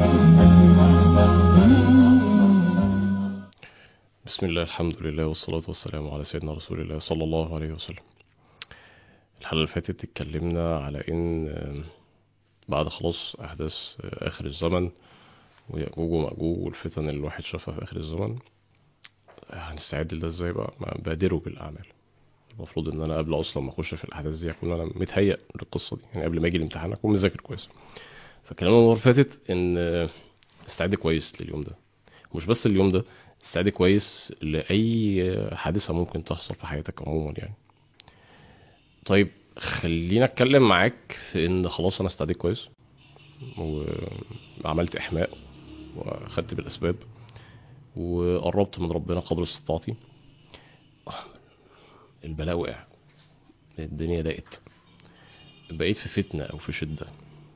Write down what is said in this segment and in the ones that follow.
بسم الله الحمد لله والصلاة والسلام على سيدنا رسول الله صلى الله عليه وسلم الحلقة اللي فاتت اتكلمنا على ان آه، بعد خلاص احداث آه، اخر الزمن ويأجوج ومأجوج والفتن اللي الواحد شافها في اخر الزمن آه، هنستعد لده ازاي بقى ما بادروا بالاعمال المفروض ان انا قبل اصلا ما اخش في الاحداث دي اكون انا متهيأ للقصة دي يعني قبل ما اجي الامتحان اكون مذاكر كويس فكلامنا المرة اللي فاتت ان آه، استعد كويس لليوم ده مش بس اليوم ده استعد كويس لأي حادثة ممكن تحصل في حياتك عموما يعني طيب خلينا اتكلم معاك في ان خلاص انا استعديت كويس وعملت احماء واخدت بالاسباب وقربت من ربنا قدر استطاعتي البلاء وقع الدنيا ضاقت بقيت في فتنة او في شدة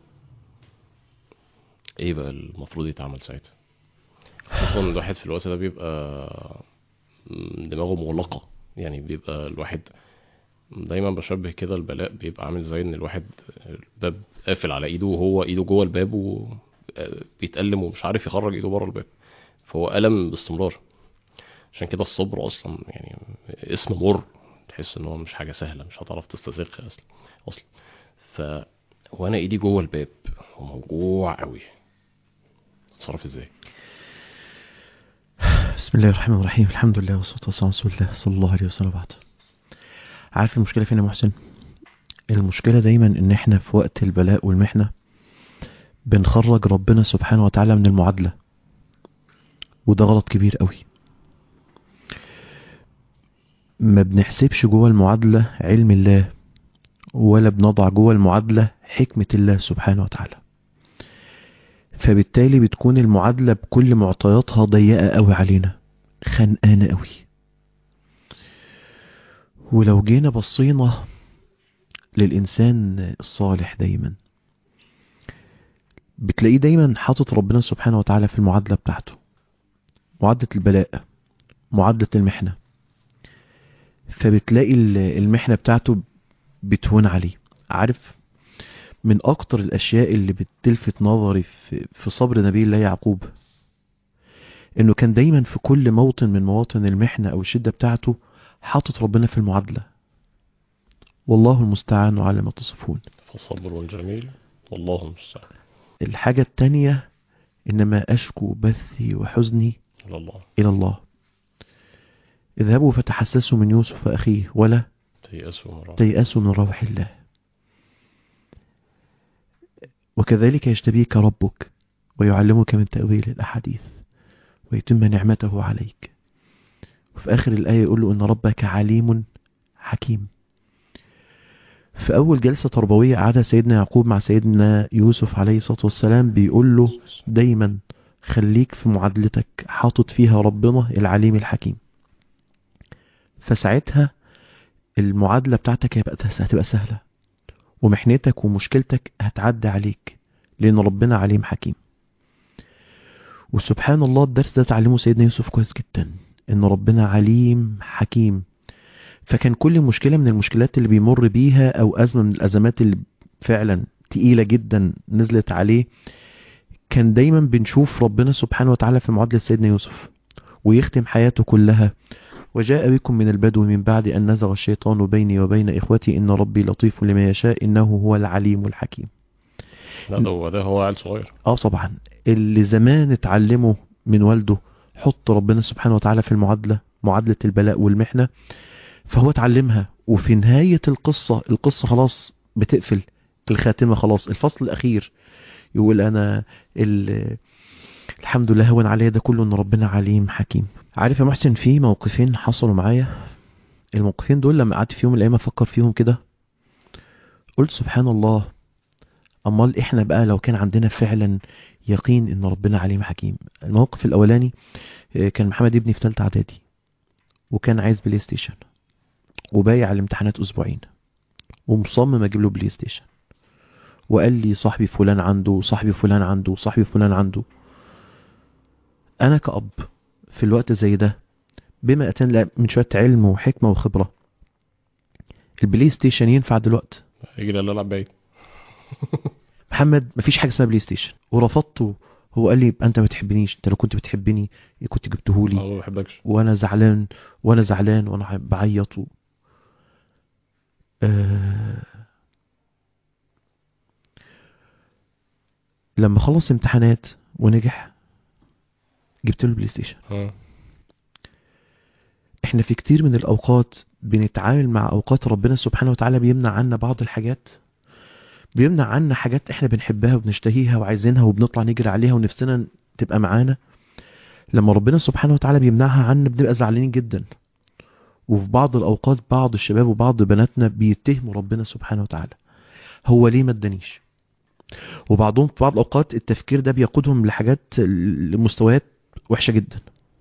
ايه بقى المفروض يتعمل ساعتها خصوصا الواحد في الوقت ده بيبقى دماغه مغلقة يعني بيبقى الواحد دايما بشبه كده البلاء بيبقى عامل زي ان الواحد الباب قافل على ايده وهو ايده جوه الباب وبيتألم ومش عارف يخرج ايده بره الباب فهو ألم باستمرار عشان كده الصبر اصلا يعني اسم مر تحس ان هو مش حاجة سهلة مش هتعرف تستذيقها اصلا اصلا ف وانا ايدي جوه الباب وموجوع قوي اتصرف ازاي بسم الله الرحمن الرحيم الحمد لله والصلاة والسلام على رسول الله صلى الله عليه وسلم بعد عارف المشكلة فين يا محسن المشكلة دايما ان احنا في وقت البلاء والمحنة بنخرج ربنا سبحانه وتعالى من المعادلة وده غلط كبير قوي ما بنحسبش جوه المعادلة علم الله ولا بنضع جوه المعادلة حكمة الله سبحانه وتعالى فبالتالي بتكون المعادلة بكل معطياتها ضيقة قوي علينا خنقانة قوي ولو جينا بصينا للإنسان الصالح دايما بتلاقيه دايما حاطط ربنا سبحانه وتعالى في المعادلة بتاعته معادلة البلاء معادلة المحنة فبتلاقي ال- المحنة بتاعته بتهون عليه عارف من اكتر الاشياء اللي بتلفت نظري في, في صبر نبي الله يعقوب انه كان دايما في كل موطن من مواطن المحنة او الشدة بتاعته حاطط ربنا في المعادلة والله المستعان على ما تصفون فالصبر الجميل والله المستعان الحاجة التانية انما اشكو بثي وحزني الى الله الى الله اذهبوا فتحسسوا من يوسف اخيه ولا تيأسوا من رحمة تيأسوا من روح الله وكذلك يجتبيك ربك ويعلمك من تأويل الأحاديث ويتم نعمته عليك وفي آخر الآية يقول له إن ربك عليم حكيم في أول جلسة تربوية قعدها سيدنا يعقوب مع سيدنا يوسف عليه الصلاة والسلام بيقول له دايما خليك في معادلتك حاطط فيها ربنا العليم الحكيم فساعتها المعادلة بتاعتك هيبقى هتبقى سهلة ومحنتك ومشكلتك هتعدي عليك لأن ربنا عليم حكيم وسبحان الله الدرس ده تعلمه سيدنا يوسف كويس جدا ان ربنا عليم حكيم فكان كل مشكلة من المشكلات اللي بيمر بيها او ازمة من الازمات اللي فعلا تقيلة جدا نزلت عليه كان دايما بنشوف ربنا سبحانه وتعالى في معادلة سيدنا يوسف ويختم حياته كلها وجاء بكم من البدو من بعد أن نزغ الشيطان بيني وبين إخوتي إن ربي لطيف لما يشاء إنه هو العليم الحكيم لا ده هو ده هو عيل صغير اه طبعا اللي زمان اتعلمه من والده حط ربنا سبحانه وتعالى في المعادلة معادلة البلاء والمحنة فهو اتعلمها وفي نهاية القصة القصة خلاص بتقفل الخاتمة خلاص الفصل الأخير يقول أنا ال- الحمد لله هون عليا ده كله إن ربنا عليم حكيم عارف يا محسن في موقفين حصلوا معايا الموقفين دول لما قعدت فيهم الأيام أفكر فيهم كده قلت سبحان الله امال احنا بقى لو كان عندنا فعلا يقين ان ربنا عليم حكيم الموقف الاولاني آه، كان محمد ابني في ثالثه اعدادي وكان عايز بلاي ستيشن وبايع الامتحانات اسبوعين ومصمم اجيب له بلاي ستيشن وقال لي صاحبي فلان عنده وصاحبي فلان عنده وصاحبي فلان عنده انا كأب في الوقت زي ده بما اتاني من شويه علم وحكمه وخبره البلاي ستيشن ينفع دلوقتي يجري الالعاب بعيد محمد مفيش حاجه اسمها بلاي ستيشن ورفضته هو قال لي يبقى انت ما بتحبنيش انت لو كنت بتحبني كنت جبتهولي هو ما بحبكش وانا زعلان وانا زعلان وانا بعيط و... آه... لما خلص امتحانات ونجح جبت له بلاي ستيشن اه احنا في كتير من الاوقات بنتعامل مع اوقات ربنا سبحانه وتعالى بيمنع عنا بعض الحاجات بيمنع عنا حاجات احنا بنحبها وبنشتهيها وعايزينها وبنطلع نجري عليها ونفسنا تبقى معانا لما ربنا سبحانه وتعالى بيمنعها عنا بنبقى زعلانين جدا وفي بعض الاوقات بعض الشباب وبعض بناتنا بيتهموا ربنا سبحانه وتعالى هو ليه ما ادانيش وبعضهم في بعض الاوقات التفكير ده بيقودهم لحاجات لمستويات وحشه جدا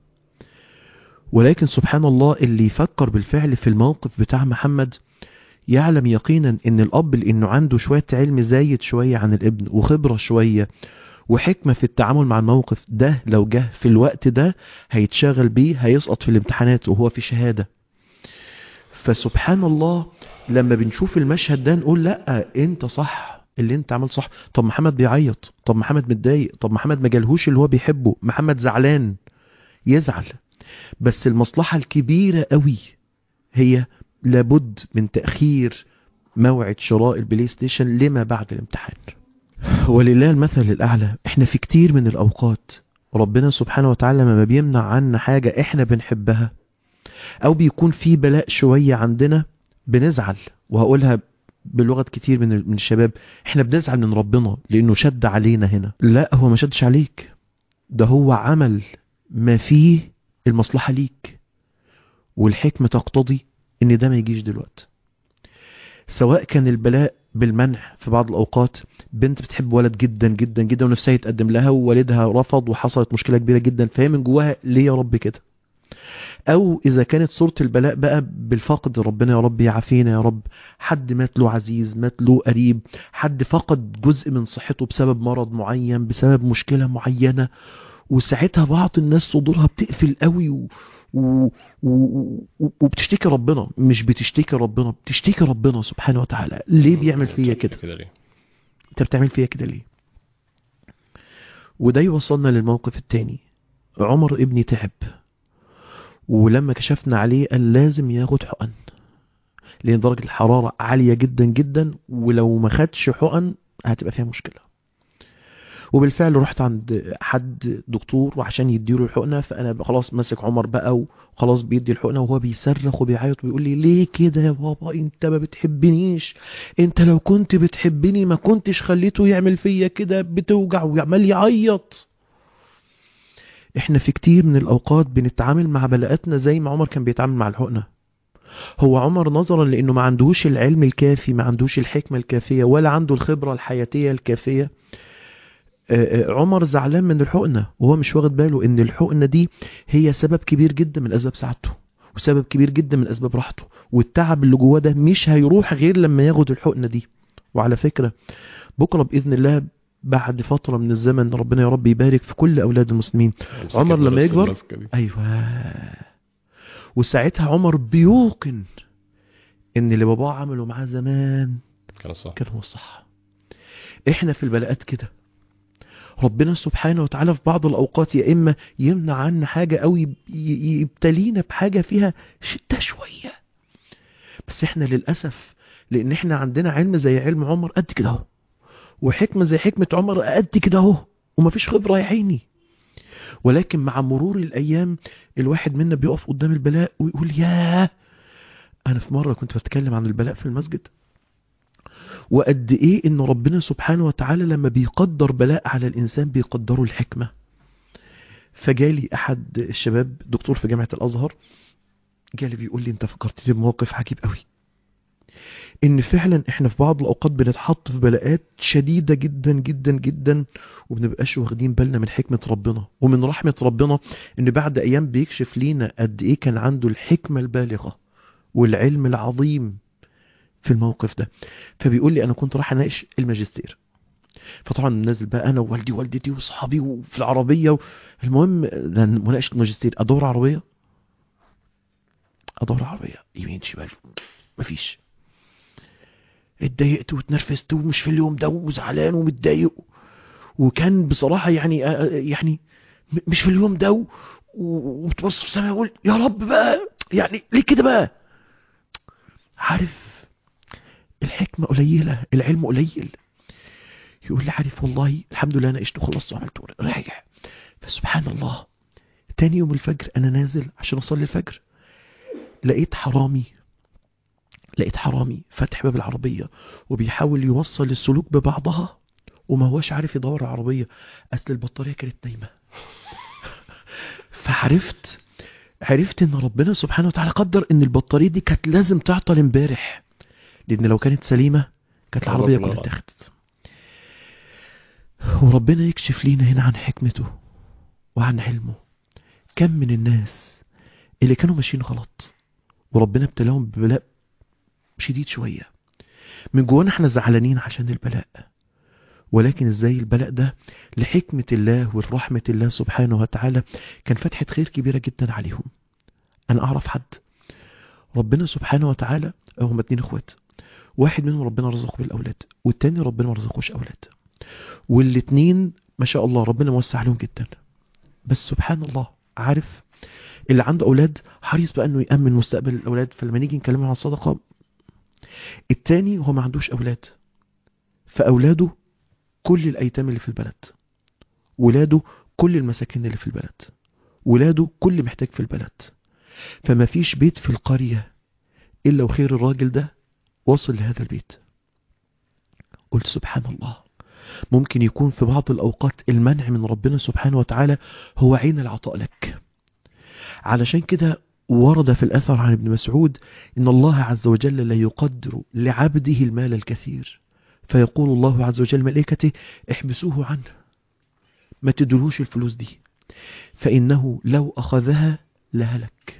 ولكن سبحان الله اللي يفكر بالفعل في الموقف بتاع محمد يعلم يقينا ان الاب لانه عنده شويه علم زايد شويه عن الابن وخبره شويه وحكمه في التعامل مع الموقف ده لو جه في الوقت ده هيتشغل بيه هيسقط في الامتحانات وهو في شهاده فسبحان الله لما بنشوف المشهد ده نقول لا انت صح اللي انت عملت صح طب محمد بيعيط طب محمد متضايق طب محمد ما جالهوش اللي هو بيحبه محمد زعلان يزعل بس المصلحة الكبيرة قوي هي لابد من تأخير موعد شراء البلاي ستيشن لما بعد الامتحان ولله المثل الأعلى احنا في كتير من الأوقات ربنا سبحانه وتعالى لما بيمنع عنا حاجة احنا بنحبها أو بيكون في بلاء شوية عندنا بنزعل وهقولها بلغة كتير من من الشباب احنا بنزعل من ربنا لأنه شد علينا هنا لا هو ما شدش عليك ده هو عمل ما فيه المصلحة ليك والحكمة تقتضي ان ده ما يجيش دلوقتي سواء كان البلاء بالمنع في بعض الأوقات بنت بتحب ولد جدا جدا جدا ونفسها يتقدم لها ووالدها رفض وحصلت مشكلة كبيرة جدا فهي من جواها ليه يا رب كده أو إذا كانت صورة البلاء بقى بالفقد ربنا يا رب يعافينا يا رب حد مات له عزيز مات له قريب حد فقد جزء من صحته بسبب مرض معين بسبب مشكلة معينة وساعتها بعض الناس صدورها بتقفل قوي و... و... و... وبتشتكي ربنا مش بتشتكي ربنا بتشتكي ربنا سبحانه وتعالى ليه بيعمل فيا كده كده ليه انت بتعمل فيا كده ليه وده يوصلنا للموقف التاني عمر ابني تعب ولما كشفنا عليه قال لازم ياخد حقن لان درجة الحرارة عالية جدا جدا ولو ما خدش حقن هتبقى فيها مشكلة وبالفعل رحت عند حد دكتور وعشان يديله الحقنه فانا خلاص ماسك عمر بقى وخلاص بيدي الحقنه وهو بيصرخ وبيعيط ويقول لي ليه كده يا بابا انت ما بتحبنيش انت لو كنت بتحبني ما كنتش خليته يعمل فيا كده بتوجع ويعمل يعيط احنا في كتير من الاوقات بنتعامل مع بلاءاتنا زي ما عمر كان بيتعامل مع الحقنه هو عمر نظرا لانه ما عندهوش العلم الكافي ما عندهوش الحكمه الكافيه ولا عنده الخبره الحياتيه الكافيه عمر زعلان من الحقنة وهو مش واخد باله ان الحقنة دي هي سبب كبير جدا من اسباب سعادته وسبب كبير جدا من اسباب راحته والتعب اللي جواه ده مش هيروح غير لما ياخد الحقنة دي وعلى فكرة بكرة بإذن الله بعد فترة من الزمن ربنا يا رب يبارك في كل أولاد المسلمين عمر لما يكبر أيوة وساعتها عمر بيوقن ان اللي باباه عمله معاه زمان كان صح كان هو الصح احنا في البلاءات كده ربنا سبحانه وتعالى في بعض الأوقات يا إما يمنع عنا حاجة أو يبتلينا بحاجة فيها شدة شوية بس إحنا للأسف لأن إحنا عندنا علم زي علم عمر قد كده أهو وحكمة زي حكمة عمر قد كده أهو ومفيش خبرة يا عيني ولكن مع مرور الأيام الواحد منا بيقف قدام البلاء ويقول ياه أنا في مرة كنت بتكلم عن البلاء في المسجد وقد ايه ان ربنا سبحانه وتعالى لما بيقدر بلاء على الانسان بيقدره الحكمة فجالي احد الشباب دكتور في جامعة الازهر جالي بيقول لي انت فكرتني بموقف عجيب قوي ان فعلا احنا في بعض الاوقات بنتحط في بلاءات شديدة جدا جدا جدا وبنبقاش واخدين بالنا من حكمة ربنا ومن رحمة ربنا ان بعد ايام بيكشف لينا قد ايه كان عنده الحكمة البالغة والعلم العظيم في الموقف ده فبيقول لي انا كنت رايح اناقش الماجستير فطبعا نازل بقى انا ووالدي ووالدتي واصحابي وفي العربيه و... المهم ده مناقشه الماجستير ادور عربيه ادور عربيه يمين شمال مفيش اتضايقت واتنرفزت ومش في اليوم ده وزعلان ومتضايق وكان بصراحة يعني آه، آه، يعني م- مش في اليوم ده و- و- وبتبص في السماء يقول يا رب بقى يعني ليه كده بقى عارف الحكمة قليلة العلم قليل يقول لي عارف والله الحمد لله انا عشت وخلصت وعملت راجع فسبحان الله تاني يوم الفجر انا نازل عشان اصلي الفجر لقيت حرامي لقيت حرامي فاتح باب العربية وبيحاول يوصل السلوك ببعضها وما هوش عارف يدور على العربية اصل البطارية كانت نايمة فعرفت عرفت ان ربنا سبحانه وتعالى قدر ان البطارية دي كانت لازم تعطل امبارح لان لو كانت سليمة كانت الله العربية أكبر. كلها اتاخدت وربنا يكشف لينا هنا عن حكمته وعن علمه كم من الناس اللي كانوا ماشيين غلط وربنا ابتلاهم ببلاء شديد شوية من جوانا احنا زعلانين عشان البلاء ولكن ازاي البلاء ده لحكمة الله ورحمة الله سبحانه وتعالى كان فتحة خير كبيرة جدا عليهم انا اعرف حد ربنا سبحانه وتعالى هم اتنين اخوات واحد منهم ربنا رزقه بالاولاد والتاني ربنا ما رزقوش اولاد والاتنين ما شاء الله ربنا موسع عليهم جدا بس سبحان الله عارف اللي عنده اولاد حريص بقى انه يامن مستقبل الاولاد فلما نيجي نكلمه عن الصدقه التاني هو ما عندوش اولاد فاولاده كل الايتام اللي في البلد ولاده كل المساكين اللي في البلد ولاده كل محتاج في البلد فما فيش بيت في القرية إلا وخير الراجل ده وصل لهذا البيت قلت سبحان الله ممكن يكون في بعض الأوقات المنع من ربنا سبحانه وتعالى هو عين العطاء لك علشان كده ورد في الأثر عن ابن مسعود إن الله عز وجل لا يقدر لعبده المال الكثير فيقول الله عز وجل ملائكته احبسوه عنه ما تدلوش الفلوس دي فإنه لو أخذها لهلك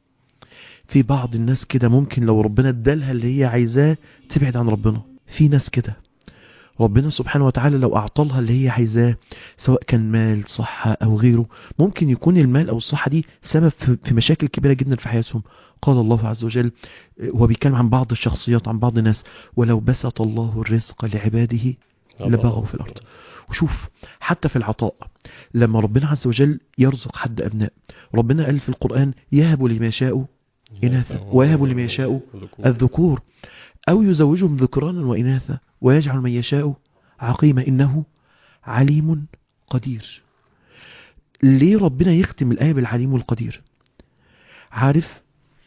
في بعض الناس كده ممكن لو ربنا ادالها اللي هي عايزاه تبعد عن ربنا في ناس كده ربنا سبحانه وتعالى لو أعطالها اللي هي عايزاه سواء كان مال صحة أو غيره ممكن يكون المال أو الصحة دي سبب في في مشاكل كبيرة جدا في حياتهم قال الله عز وجل وهو بيتكلم عن بعض الشخصيات عن بعض الناس ولو بسط الله الرزق لعباده لبغوا في الأرض وشوف حتى في العطاء لما ربنا عز وجل يرزق حد أبناء ربنا قال في القرآن يهب لمن يشاء إناثا ويهب لمن يشاء الذكور أو يزوجهم ذكرانا وإناثا ويجعل من يشاء عقيما إنه عليم قدير ليه ربنا يختم الآية بالعليم والقدير عارف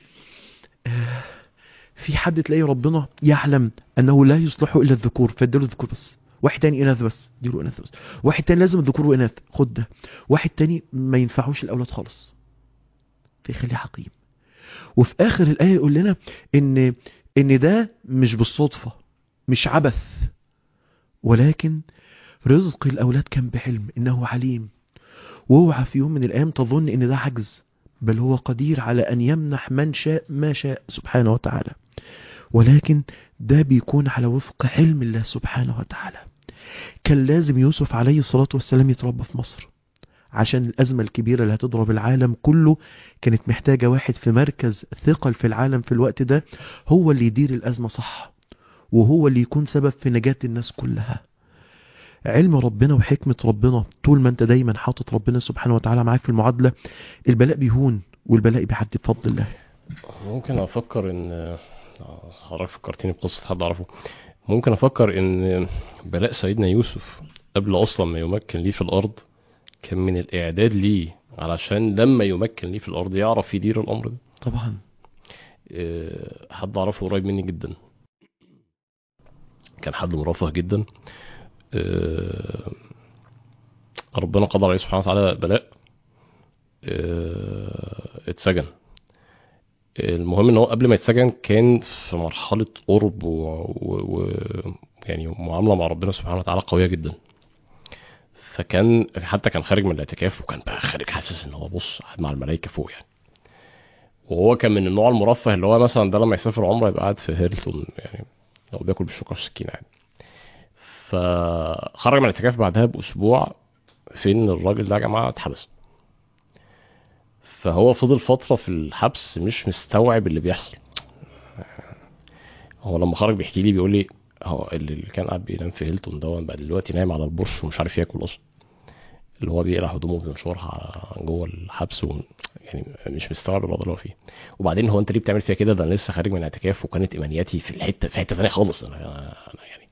آه، في حد تلاقي ربنا يعلم أنه لا يصلح إلا الذكور فيديله الذكور بس واحد تاني إناث بس اديله إناث بس واحد تاني لازم الذكور وإناث خد ده واحد تاني ما ينفعوش الأولاد خالص فيخليه حقيم وفي آخر الآية يقول لنا إن إن ده مش بالصدفة مش عبث ولكن رزق الأولاد كان بعلم إنه عليم واوعى في يوم من الأيام تظن إن ده عجز بل هو قدير على أن يمنح من شاء ما شاء سبحانه وتعالى ولكن ده بيكون على وفق علم الله سبحانه وتعالى كان لازم يوسف عليه الصلاة والسلام يتربى في مصر عشان الأزمة الكبيرة اللي هتضرب العالم كله كانت محتاجة واحد في مركز ثقل في العالم في الوقت ده هو اللي يدير الأزمة صح وهو اللي يكون سبب في نجاة الناس كلها علم ربنا وحكمة ربنا طول ما انت دايما حاطط ربنا سبحانه وتعالى معاك في المعادلة البلاء بيهون والبلاء بيعدي بفضل الله ممكن افكر ان آه، حضرتك فكرتني بقصة حد اعرفه ممكن افكر ان بلاء سيدنا يوسف قبل اصلا ما يمكن ليه في الارض كان من الاعداد ليه علشان لما يمكن ليه في الارض يعرف يدير الامر ده طبعا آه، حد اعرفه قريب مني جدا كان حد مرفه جدا آه، ربنا قدر عليه سبحانه وتعالى بلاء آه، اتسجن المهم ان هو قبل ما يتسجن كان في مرحلة قرب و... و... و... يعني معاملة مع ربنا سبحانه وتعالى قوية جدا فكان حتى كان خارج من الاعتكاف وكان بقى خارج حاسس ان هو بص قاعد مع الملائكة فوق يعني وهو كان من النوع المرفه اللي هو مثلا ده لما يسافر عمره يبقى قاعد في هيلتون يعني لو بياكل بالشوكة والسكينة يعني فخرج من الاعتكاف بعدها باسبوع فين الراجل ده يا جماعه اتحبس فهو فضل فتره في الحبس مش مستوعب اللي بيحصل هو لما خرج بيحكي لي بيقول لي هو اللي اللي كان قاعد بينام في هيلتون ده بقى دلوقتي نايم على البرش ومش عارف ياكل اصلا اللي هو بيقلع هدومه وبينشرها على- جوه الحبس و... يعني مش مستوعب الوضع اللي هو فيه وبعدين هو انت ليه بتعمل فيها كده ده انا لسه خارج من اعتكاف وكانت ايمانياتي في الحته في حته ثانيه خالص انا انا يعني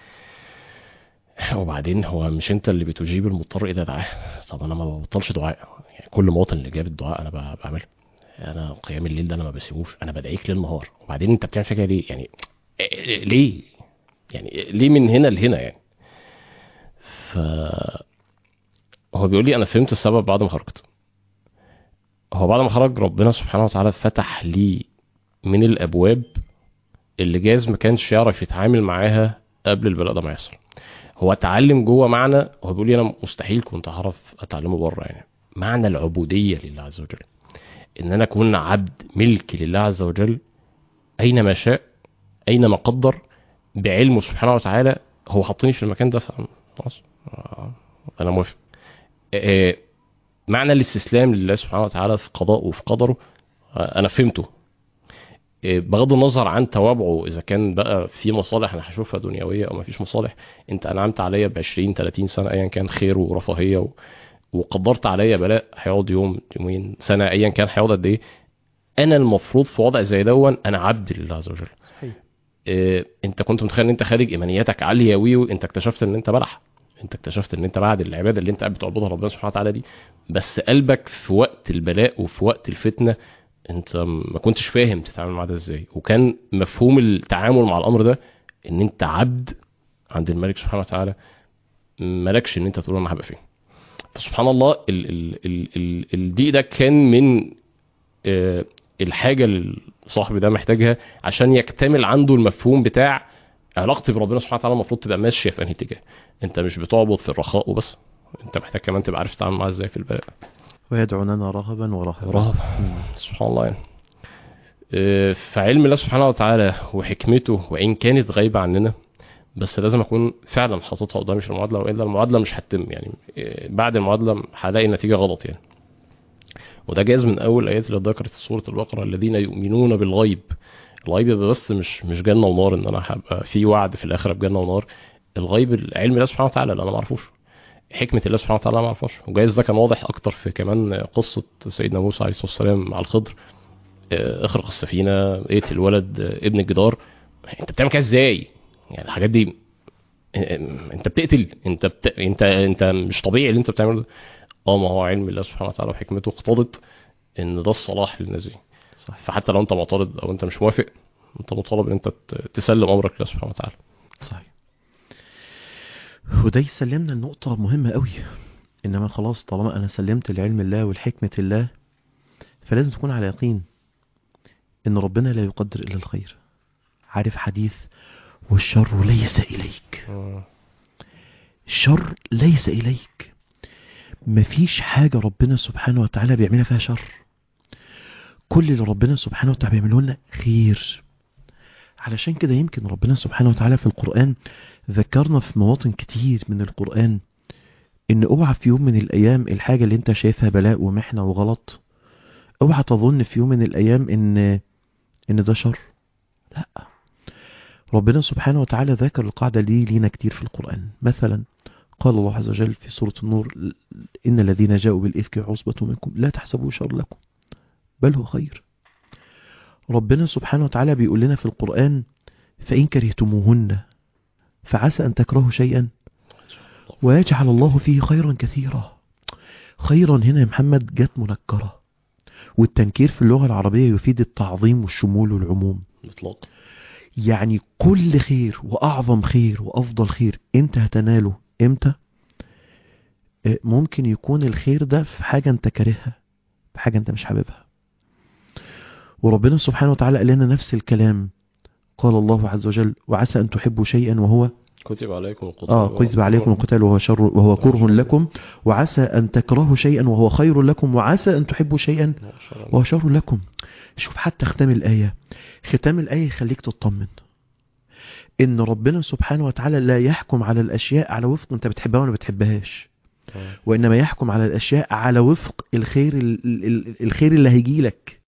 وبعدين هو مش انت اللي بتجيب المضطر اذا دعاه طب انا ما ببطلش دعاء يعني كل مواطن اللي جاب الدعاء انا ب- بعمله انا قيام الليل ده انا ما بسيبوش انا بدعيك ليل نهار وبعدين انت بتعمل فيها كده ليه يعني إيه- ليه يعني ليه من هنا لهنا يعني ف هو بيقول لي انا فهمت السبب بعد ما خرجت هو بعد ما خرج ربنا سبحانه وتعالى فتح لي من الابواب اللي جاز ما كانش يعرف يتعامل معاها قبل البلاء ده ما يحصل هو اتعلم جوه معنى هو بيقول لي انا مستحيل كنت اعرف اتعلمه بره يعني معنى العبوديه لله عز وجل ان انا اكون عبد ملك لله عز وجل اينما شاء اينما قدر بعلمه سبحانه وتعالى هو حطني في المكان ده خلاص آه، انا موافق آه، معنى الاستسلام لله سبحانه وتعالى في قضاءه وفي قدره آه، انا فهمته آه، بغض النظر عن توابعه اذا كان بقى في مصالح انا هشوفها دنيويه او ما فيش مصالح انت انعمت عليا ب 20 30 سنه ايا كان خير ورفاهيه و... وقدرت عليا بلاء هيقعد يوم يومين سنه ايا كان هيقعد قد ايه انا المفروض في وضع زي دون انا عبد لله عز وجل صحيح إيه، انت كنت متخيل ان انت خارج ايمانياتك عاليه وي انت اكتشفت ان انت بلح انت اكتشفت ان انت بعد العباده اللي انت قاعد بتعبدها ربنا سبحانه وتعالى دي بس قلبك في وقت البلاء وفي وقت الفتنه انت ما كنتش فاهم تتعامل مع ده ازاي وكان مفهوم التعامل مع الامر ده ان انت عبد عند الملك سبحانه وتعالى مالكش ان انت تقول انا هبقى فين فسبحان الله ال ال ال ال الضيق ده كان من آه، الحاجه اللي صاحبي ده محتاجها عشان يكتمل عنده المفهوم بتاع علاقتي بربنا سبحانه وتعالى المفروض تبقى ماشيه في انهي اتجاه انت مش بتعبد في الرخاء وبس انت محتاج كمان تبقى عارف تتعامل معاه ازاي في البلاء ويدعوننا رغبا ورهبا رهب مم. سبحان الله يعني آه، فعلم الله سبحانه وتعالى وحكمته وان كانت غايبه عننا بس لازم اكون فعلا حاططها قدامي في المعادله والا المعادله مش هتتم يعني آه، بعد المعادله هلاقي النتيجه غلط يعني وده جايز من اول الايات اللي ذكرت في سوره البقره الذين يؤمنون بالغيب الغيب ده بس مش مش جنه ونار ان انا هبقى في وعد في الاخره بجنه ونار الغيب العلم الله سبحانه وتعالى اللي انا ما اعرفوش حكمه الله سبحانه وتعالى أنا ما اعرفهاش وجايز ده كان واضح اكتر في كمان قصه سيدنا موسى عليه الصلاه والسلام مع الخضر آه، اخرق السفينه اقتل الولد آه، ابن الجدار انت بتعمل كده ازاي يعني الحاجات دي آه، انت بتقتل انت بت... انت انت مش طبيعي اللي انت بتعمله ده اه ما هو علم الله سبحانه وتعالى وحكمته اقتضت ان ده الصلاح للناس دي صح. فحتى لو انت معترض او انت مش موافق انت مطالب ان انت ت- تسلم امرك لله سبحانه وتعالى صحيح وده يسلمنا النقطة مهمة قوي انما خلاص طالما انا سلمت لعلم الله والحكمة الله فلازم تكون على يقين ان ربنا لا يقدر الا الخير عارف حديث والشر ليس اليك الشر ليس اليك مفيش حاجة ربنا سبحانه وتعالى بيعملها فيها شر كل اللي ربنا سبحانه وتعالى بيعمله لنا خير علشان كده يمكن ربنا سبحانه وتعالى في القرآن ذكرنا في مواطن كتير من القرآن ان اوعى في يوم من الايام الحاجة اللي انت شايفها بلاء ومحنة وغلط اوعى تظن في يوم من الايام ان ان ده شر لا ربنا سبحانه وتعالى ذكر القاعدة دي لينا كتير في القرآن مثلا قال الله عز وجل في سورة النور إن الذين جاءوا بالإفك عصبة منكم لا تحسبوا شر لكم بل هو خير ربنا سبحانه وتعالى بيقول لنا في القرآن فإن كرهتموهن فعسى أن تكرهوا شيئا ويجعل الله فيه خيرا كثيرا خيرا هنا يا محمد جت منكرة والتنكير في اللغة العربية يفيد التعظيم والشمول والعموم اطلاق يعني كل خير وأعظم خير وأفضل خير أنت هتناله إمتى آه، ممكن يكون الخير ده في حاجة أنت كارهها في حاجة أنت مش حاببها وربنا سبحانه وتعالى قال لنا نفس الكلام قال الله عز وجل وعسى أن تحبوا شيئا وهو كتب عليكم القتال آه كتب عليكم القتال وهو شر وهو كره لكم وعسى أن تكرهوا شيئا وهو خير لكم وعسى أن تحبوا شيئا وهو شر لكم شوف حتى ختام الآية ختام الآية يخليك تطمن إن ربنا سبحانه وتعالى لا يحكم على الأشياء على وفق أنت بتحبها ولا بتحبهاش وإنما يحكم على الأشياء على وفق الخير ال- ال- ال- الخير اللي هيجي لك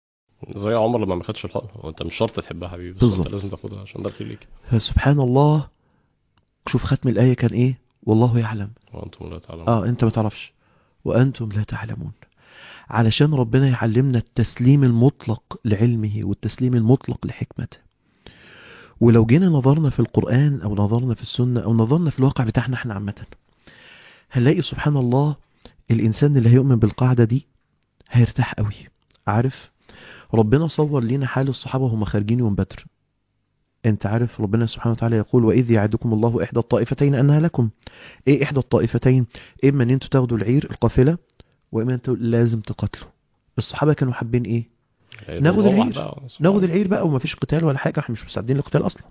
زي عمر لما ما خدش الحق هو انت مش شرط تحبها يا حبيبي بس بالظبط. انت لازم تاخدها عشان ده الخير ليك فسبحان الله شوف ختم الآية كان إيه والله يعلم وانتم لا تعلمون اه انت ما تعرفش وانتم لا تعلمون علشان ربنا يعلمنا التسليم المطلق لعلمه والتسليم المطلق لحكمته ولو جينا نظرنا في القرآن او نظرنا في السنة او نظرنا في الواقع بتاعنا احنا عامة هنلاقي سبحان الله الانسان اللي هيؤمن بالقاعدة دي هيرتاح قوي عارف ربنا صور لنا حال الصحابة وهم خارجين يوم بدر انت عارف ربنا سبحانه وتعالى يقول واذ يعدكم الله احدى الطائفتين انها لكم ايه احدى الطائفتين اما ان انتوا تاخدوا العير القافله واما انتوا لازم تقاتلوا الصحابه كانوا حابين ايه يعني ناخد نروح العير. بقى. ناخد العير بقى ومفيش قتال ولا حاجه احنا مش مستعدين للقتال اصلا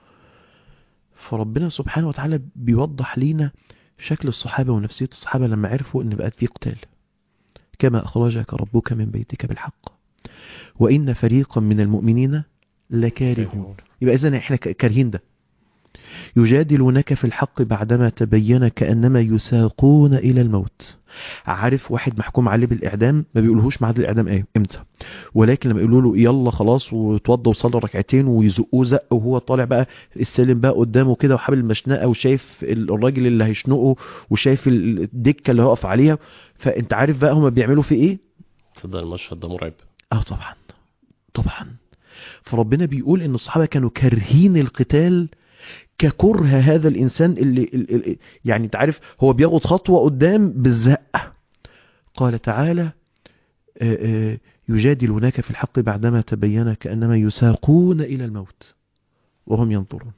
فربنا سبحانه وتعالى بيوضح لينا شكل الصحابه ونفسيه الصحابه لما عرفوا ان بقت في قتال كما اخرجك ربك من بيتك بالحق وان فريقا من المؤمنين لكارهون يبقى اذا احنا ك- كارهين ده يجادلونك في الحق بعدما تبين كانما يساقون الى الموت عارف واحد محكوم عليه بالاعدام ما بيقولهوش ميعاد الاعدام ايه امتى ولكن لما يقولوا له يلا خلاص وتوضى وصلي ركعتين ويزقوه زق وهو طالع بقى السلم بقى قدامه كده وحابل المشنقه وشايف ال- الراجل اللي هيشنقه وشايف ال- الدكه اللي هيقف عليها فانت عارف بقى هما بيعملوا في ايه تصدق المشهد ده مرعب اه طبعا طبعا فربنا بيقول ان الصحابه كانوا كارهين القتال ككره هذا الانسان اللي ال- ال- يعني انت عارف هو بياخد خطوه قدام بالزقه قال تعالى آه، آه، يجادلونك في الحق بعدما تبين كانما يساقون الى الموت وهم ينظرون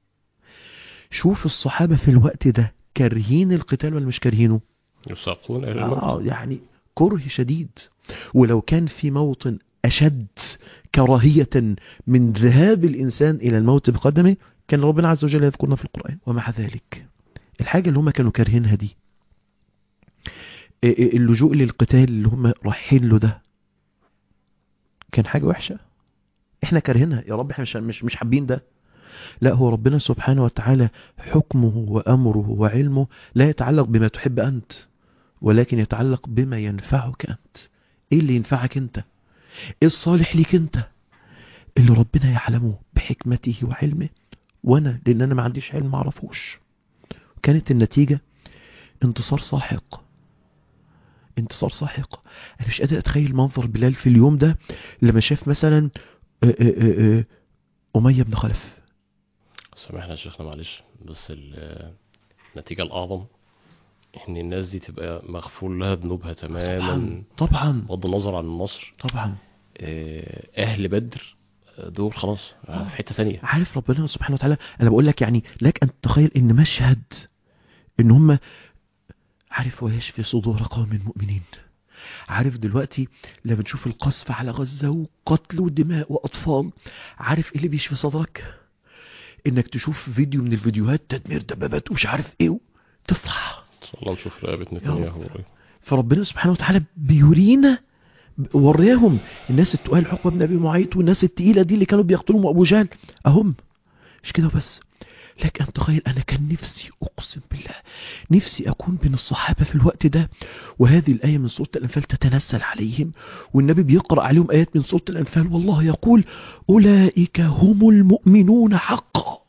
شوف الصحابه في الوقت ده كارهين القتال ولا مش كارهينه يساقون الى آه الموت يعني كره شديد ولو كان في موطن أشد كراهية من ذهاب الإنسان إلى الموت بقدمه كان ربنا عز وجل يذكرنا في القرآن ومع ذلك الحاجة اللي هم كانوا كارهينها دي إيه إيه اللجوء للقتال اللي هم رايحين له ده كان حاجة وحشة احنا كارهينها يا رب احنا مش مش مش حابين ده لا هو ربنا سبحانه وتعالى حكمه وأمره وعلمه لا يتعلق بما تحب أنت ولكن يتعلق بما ينفعك أنت إيه اللي ينفعك أنت إيه الصالح ليك أنت اللي ربنا يعلمه بحكمته وعلمه وأنا لأن أنا ما عنديش علم ما أعرفوش كانت النتيجة انتصار ساحق انتصار ساحق أنا مش قادر أتخيل منظر بلال في اليوم ده لما شاف مثلا آه، آه، آه، آه، أمية بن خلف سامحنا يا شيخنا معلش بس ال- النتيجة الأعظم إن الناس دي تبقى مغفور لها ذنوبها تماما طبعا طبعا بغض النظر عن النصر طبعا آه، أهل بدر آه، دول خلاص آه، في حتة تانية عارف ربنا سبحانه وتعالى انا بقول لك يعني لك ان تتخيل ان مشهد ان هم عارف ويشفي صدور قوم مؤمنين عارف دلوقتي لما نشوف القصف على غزة وقتل ودماء وأطفال عارف ايه اللي بيشفي صدرك انك تشوف فيديو من الفيديوهات تدمير دبابات ومش عارف ايه تفرح إن شاء الله نشوف رقبة نتنياهو فربنا سبحانه وتعالى بيورينا وريهم الناس التقال عقبه بن ابي معيط والناس التقيله دي اللي كانوا بيقتلوا ابو جهل اهم مش كده بس لك ان تخيل انا كان نفسي اقسم بالله نفسي اكون بين الصحابه في الوقت ده وهذه الايه من سوره الانفال تتنزل عليهم والنبي بيقرا عليهم ايات من سوره الانفال والله يقول اولئك هم المؤمنون حقا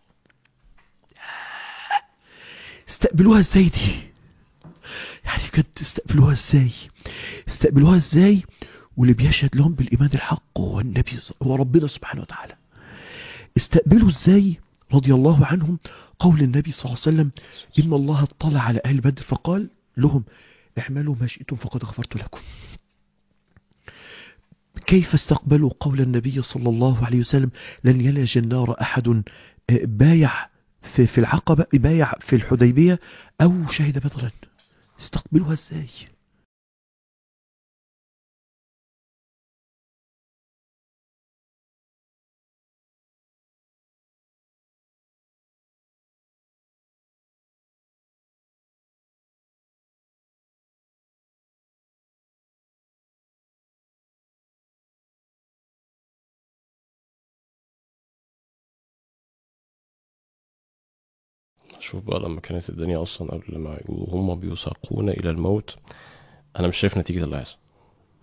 استقبلوها ازاي دي يعني بجد استقبلوها ازاي استقبلوها ازاي واللي بيشهد لهم بالايمان الحق هو النبي هو ربنا سبحانه وتعالى استقبلوا ازاي رضي الله عنهم قول النبي صلى الله عليه وسلم ان الله اطلع على اهل بدر فقال لهم اعملوا ما شئتم فقد غفرت لكم كيف استقبلوا قول النبي صلى الله عليه وسلم لن يلج النار احد بايع في في العقبه بايع في الحديبيه او شهد بدرا استقبلوها ازاي شوف بقى لما كانت الدنيا أصلا قبل ما يقولوا هم بيساقون إلى الموت أنا مش شايف نتيجة اللي هيحصل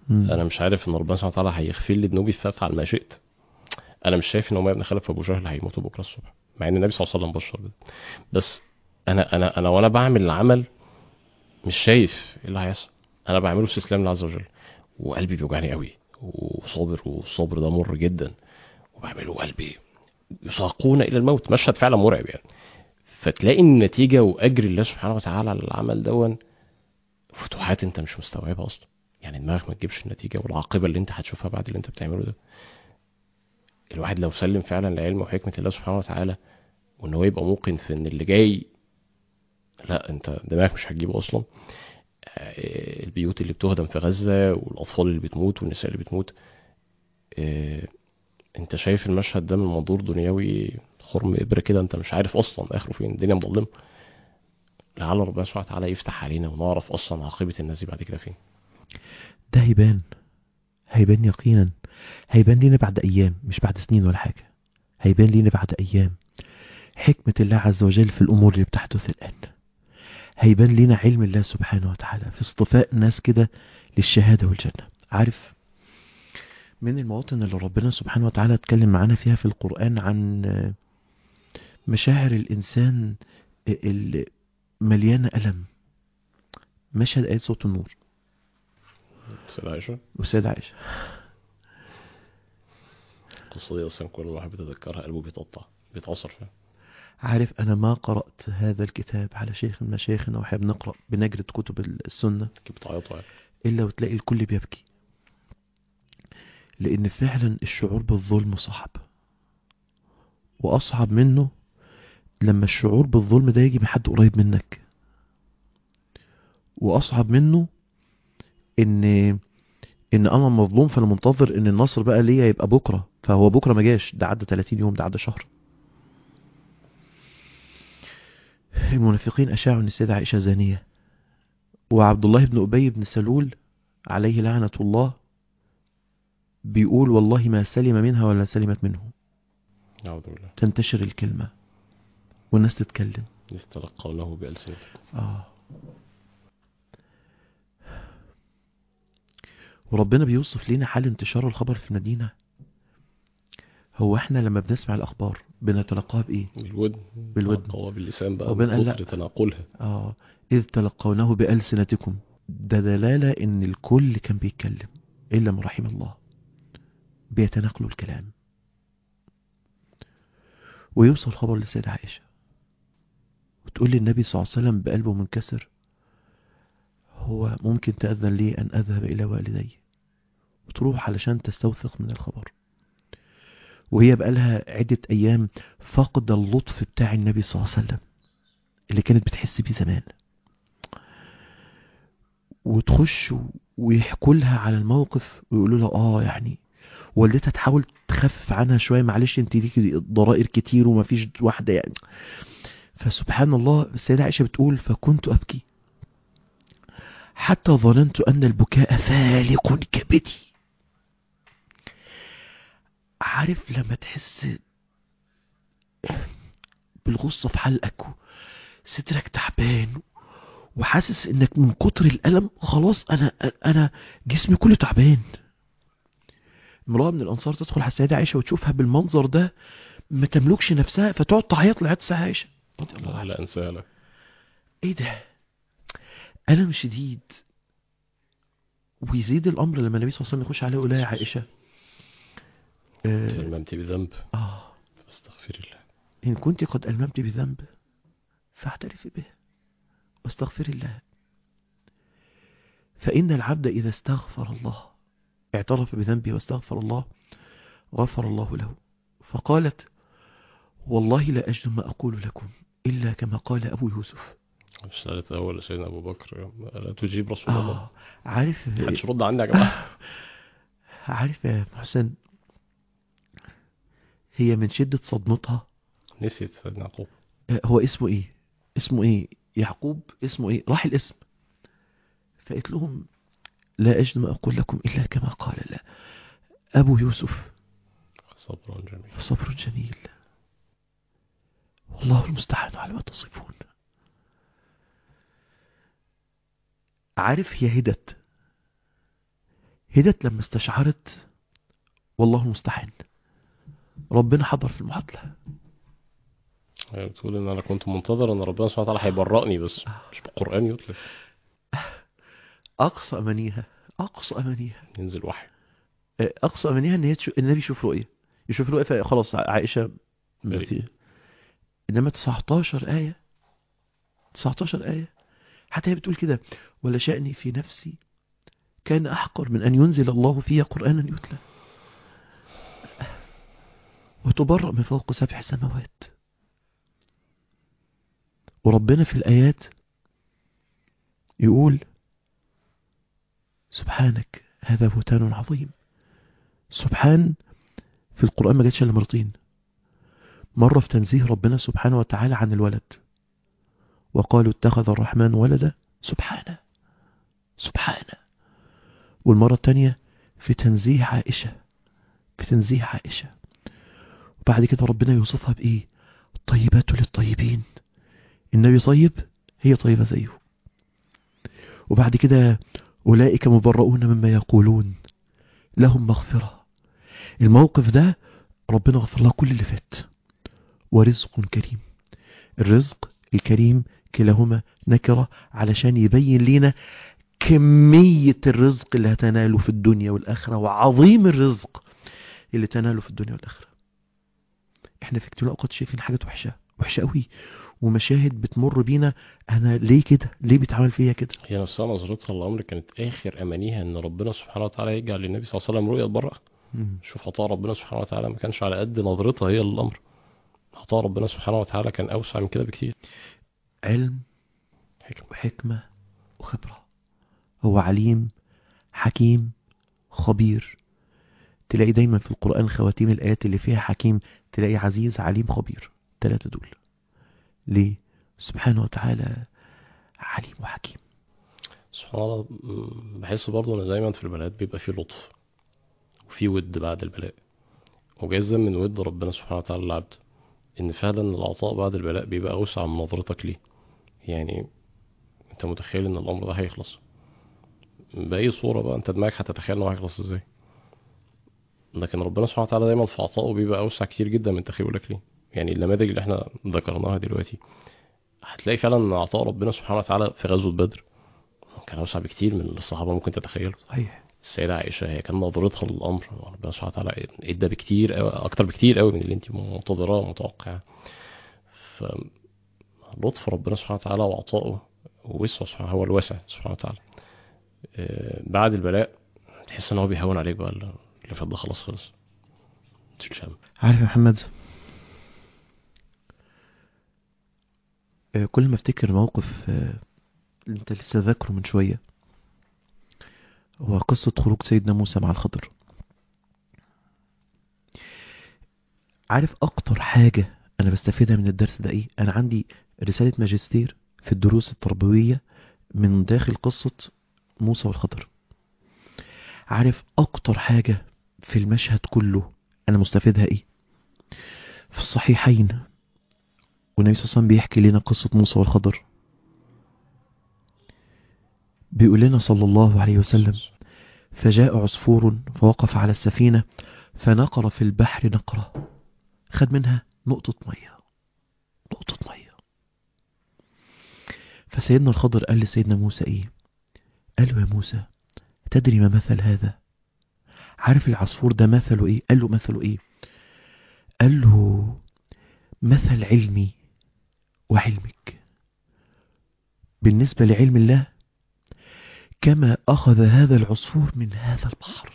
مم. انا مش عارف ان ربنا سبحانه وتعالى هيغفر لي ذنوبي فافعل ما شئت انا مش شايف ان اميه بن خلف وابو جهل هيموتوا بكره الصبح مع ان النبي صلى الله عليه وسلم بشر بده بس انا انا انا وانا بعمل العمل مش شايف ايه اللي هيحصل انا بعمله استسلام لله عز وجل وقلبي بيوجعني قوي وصابر والصبر ده مر جدا وبعمله قلبي يساقون الى الموت مشهد فعلا مرعب يعني فتلاقي النتيجه واجر الله سبحانه وتعالى على العمل دون فتوحات انت مش مستوعبها اصلا يعني دماغك ما تجيبش النتيجه والعاقبه اللي انت هتشوفها بعد اللي انت بتعمله ده الواحد لو سلم فعلا لعلم وحكمه الله سبحانه وتعالى وان هو يبقى موقن في ان اللي جاي لا انت دماغك مش هتجيبه اصلا آه، البيوت اللي بتهدم في غزه والاطفال اللي بتموت والنساء اللي بتموت آه، انت شايف المشهد ده من منظور دنيوي خرم ابره كده انت مش عارف اصلا اخره فين الدنيا مظلمه لعل ربنا سبحانه وتعالى يفتح علينا ونعرف اصلا عاقبه الناس دي بعد كده فين ده هيبان هيبان يقينا هيبان لينا بعد ايام مش بعد سنين ولا حاجه هيبان لينا بعد ايام حكمه الله عز وجل في الامور اللي بتحدث الان هيبان لينا علم الله سبحانه وتعالى في اصطفاء ناس كده للشهاده والجنه عارف من المواطن اللي ربنا سبحانه وتعالى اتكلم معانا فيها في القران عن مشاعر الانسان اللي مليانه الم مشهد ايه صوت النور سيدة عائشة والسيدة عائشة القصة دي أصلا كل واحد بيتذكرها قلبه بيتقطع بيتعصر فيها عارف أنا ما قرأت هذا الكتاب على شيخ من مشايخنا وإحنا بنقرأ بنجرد كتب السنة كيف بتعيطوا يعني إلا وتلاقي الكل بيبكي لأن فعلا الشعور بالظلم صعب وأصعب منه لما الشعور بالظلم ده يجي من حد قريب منك وأصعب منه إن إن أنا مظلوم فأنا منتظر إن النصر بقى ليا يبقى بكرة فهو بكرة ما جاش ده عدى 30 يوم ده عدى شهر المنافقين أشاعوا أن السيدة عائشة زانية وعبد الله بن أبي بن سلول عليه لعنة الله بيقول والله ما سلم منها ولا سلمت منه أعوذ بالله تنتشر الكلمة والناس تتكلم إذ تلقونه بألسنتكم آه وربنا بيوصف لنا حال انتشار الخبر في المدينة هو احنا لما بنسمع الأخبار بنتلقاها بإيه؟ بالودن بالودن. تلقوها باللسان بقى ربنا قال من لا. كتر تناقلها آه إذ تلقونه بألسنتكم ده دلالة إن الكل كان بيتكلم إلا من رحم الله بيتناقلوا الكلام ويوصل خبر للسيدة عائشة وتقول للنبي صلى الله عليه وسلم بقلبه منكسر هو ممكن تأذن لي أن أذهب إلى والدي وتروح علشان تستوثق من الخبر وهي بقالها عدة أيام فقد اللطف بتاع النبي صلى الله عليه وسلم اللي كانت بتحس بيه زمان وتخش ويحكوا لها على الموقف ويقولوا لها اه يعني والدتها تحاول تخفف عنها شويه معلش انت ليكي ضرائر كتير ومفيش واحده يعني فسبحان الله السيده عائشه بتقول فكنت ابكي حتى ظننت ان البكاء فالق كبدي عارف لما تحس بالغصه في حلقك صدرك تعبان وحاسس انك من كتر الالم خلاص انا انا جسمي كله تعبان امراه من الانصار تدخل على السيده عائشه وتشوفها بالمنظر ده ما تملكش نفسها فتقعد تعيط لعيادة السيده عائشه رضي الله عنها. لا أنساها لك ايه ده الم شديد ويزيد الامر لما النبي صلى الله عليه وسلم يخش عليه ويقول لها يا عائشه آه, تلممت بذنب اه فاستغفري الله إن كنت قد ألممت بذنب فاعترفي به واستغفري الله فإن العبد إذا استغفر الله اعترف بذنبه واستغفر الله غفر الله له فقالت والله لا أجد ما أقول لكم إلا كما قال أبو يوسف مش قالت أول سيدنا أبو بكر لا تجيب رسول الله آه عارف محدش رد عني يا جماعة عارف يا محسن هي من شدة صدمتها نسيت سيدنا يعقوب آه، هو اسمه ايه اسمه ايه يعقوب اسمه ايه راح الاسم فقلت لهم لا أجد ما أقول لكم إلا كما قال لا أبو يوسف صبر جميل فصبر جميل والله المستعان على ما تصفون عارف هي هدت هدت لما استشعرت والله المستعان ربنا حضر في المعادلة يعني بتقول ان انا كنت منتظر ان ربنا سبحانه وتعالى هيبرأني بس مش بالقرآن يطلق أقصى أمانيها أقصى أمانيها ينزل وحي أقصى أمانيها إن هي تشوف النبي يشوف رؤية يشوف رؤية فخلاص عائشة بريء. في- إنما 19 آية 19 آية حتى هي بتقول كده ولا شأني في نفسي كان أحقر من أن ينزل الله فيها قرآنا يتلى وتبرأ من فوق سبع سماوات وربنا في الآيات يقول سبحانك هذا بهتان عظيم سبحان في القرآن ما جاتش إلا مرتين مرة في تنزيه ربنا سبحانه وتعالى عن الولد وقالوا اتخذ الرحمن ولدا سبحانه سبحانه والمرة التانية في تنزيه عائشة في تنزيه عائشة وبعد كده ربنا يوصفها بإيه الطيبات للطيبين النبي طيب هي طيبة زيه وبعد كده أولئك مبرؤون مما يقولون لهم مغفرة الموقف ده ربنا غفر له كل اللي فات ورزق كريم الرزق الكريم كلاهما نكرة علشان يبين لنا كمية الرزق اللي هتناله في الدنيا والآخرة وعظيم الرزق اللي تناله في الدنيا والآخرة احنا في كتير اوقات شايفين حاجات وحشة وحشة قوي ومشاهد بتمر بينا انا ليه كده ليه بيتعمل فيا كده هي نفسها نظرتها للامر كانت اخر امانيها ان ربنا سبحانه وتعالى يجعل للنبي صلى الله عليه وسلم رؤيا تبرأ شوف عطاء ربنا سبحانه وتعالى ما كانش على قد نظرتها هي للامر عطاء ربنا سبحانه وتعالى كان اوسع من كده بكتير علم حكمة وحكمة وخبرة هو عليم حكيم خبير تلاقي دايما في القرآن خواتيم الآيات اللي فيها حكيم تلاقي عزيز عليم خبير ثلاثة دول ليه سبحانه وتعالى عليم وحكيم سبحان الله م- بحس برضه ان دايما في البلاءات بيبقى فيه لطف وفي ود بعد البلاء وجايز ده من ود ربنا سبحانه وتعالى للعبد ان فعلا العطاء بعد البلاء بيبقى اوسع من نظرتك ليه يعني انت متخيل ان الامر ده هيخلص باي صورة بقى انت دماغك هتتخيل انه هيخلص ازاي لكن ربنا سبحانه وتعالى دايما في عطائه بيبقى اوسع كتير جدا من تخيلك ليه يعني النماذج اللي احنا ذكرناها دلوقتي هتلاقي فعلا ان عطاء ربنا سبحانه وتعالى في غزوة بدر كان اوسع بكتير من اللي الصحابة ممكن تتخيله صحيح السيدة عائشة هي كان نظرتها للأمر ربنا سبحانه وتعالى ادى بكتير أوي أكتر بكتير قوي من اللي أنت منتظراه ومتوقعاه ف لطف ربنا سبحانه وتعالى وعطائه ووسعه سبحانه هو الواسع سبحانه وتعالى آه، بعد البلاء تحس إن هو بيهون عليك بقى اللي اللي فات ده خلاص خلص متشيلش هم عارف يا محمد آه، كل ما افتكر موقف آه، اللي انت لسه ذاكره من شوية هو قصة خروج سيدنا موسى مع الخضر عارف اكتر حاجة انا بستفيدها من الدرس ده ايه انا عندي رسالة ماجستير في الدروس التربوية من داخل قصة موسى والخضر عارف اكتر حاجة في المشهد كله انا مستفيدها ايه في الصحيحين والنبي صلى الله عليه وسلم بيحكي لنا قصة موسى والخضر بيقول لنا صلى الله عليه وسلم فجاء عصفور فوقف على السفينة فنقر في البحر نقرة خد منها نقطة مية نقطة مية فسيدنا الخضر قال لسيدنا موسى ايه قال له يا موسى تدري ما مثل هذا عارف العصفور ده مثله ايه قال له مثله ايه قال له مثل علمي وعلمك بالنسبة لعلم الله كما أخذ هذا العصفور من هذا البحر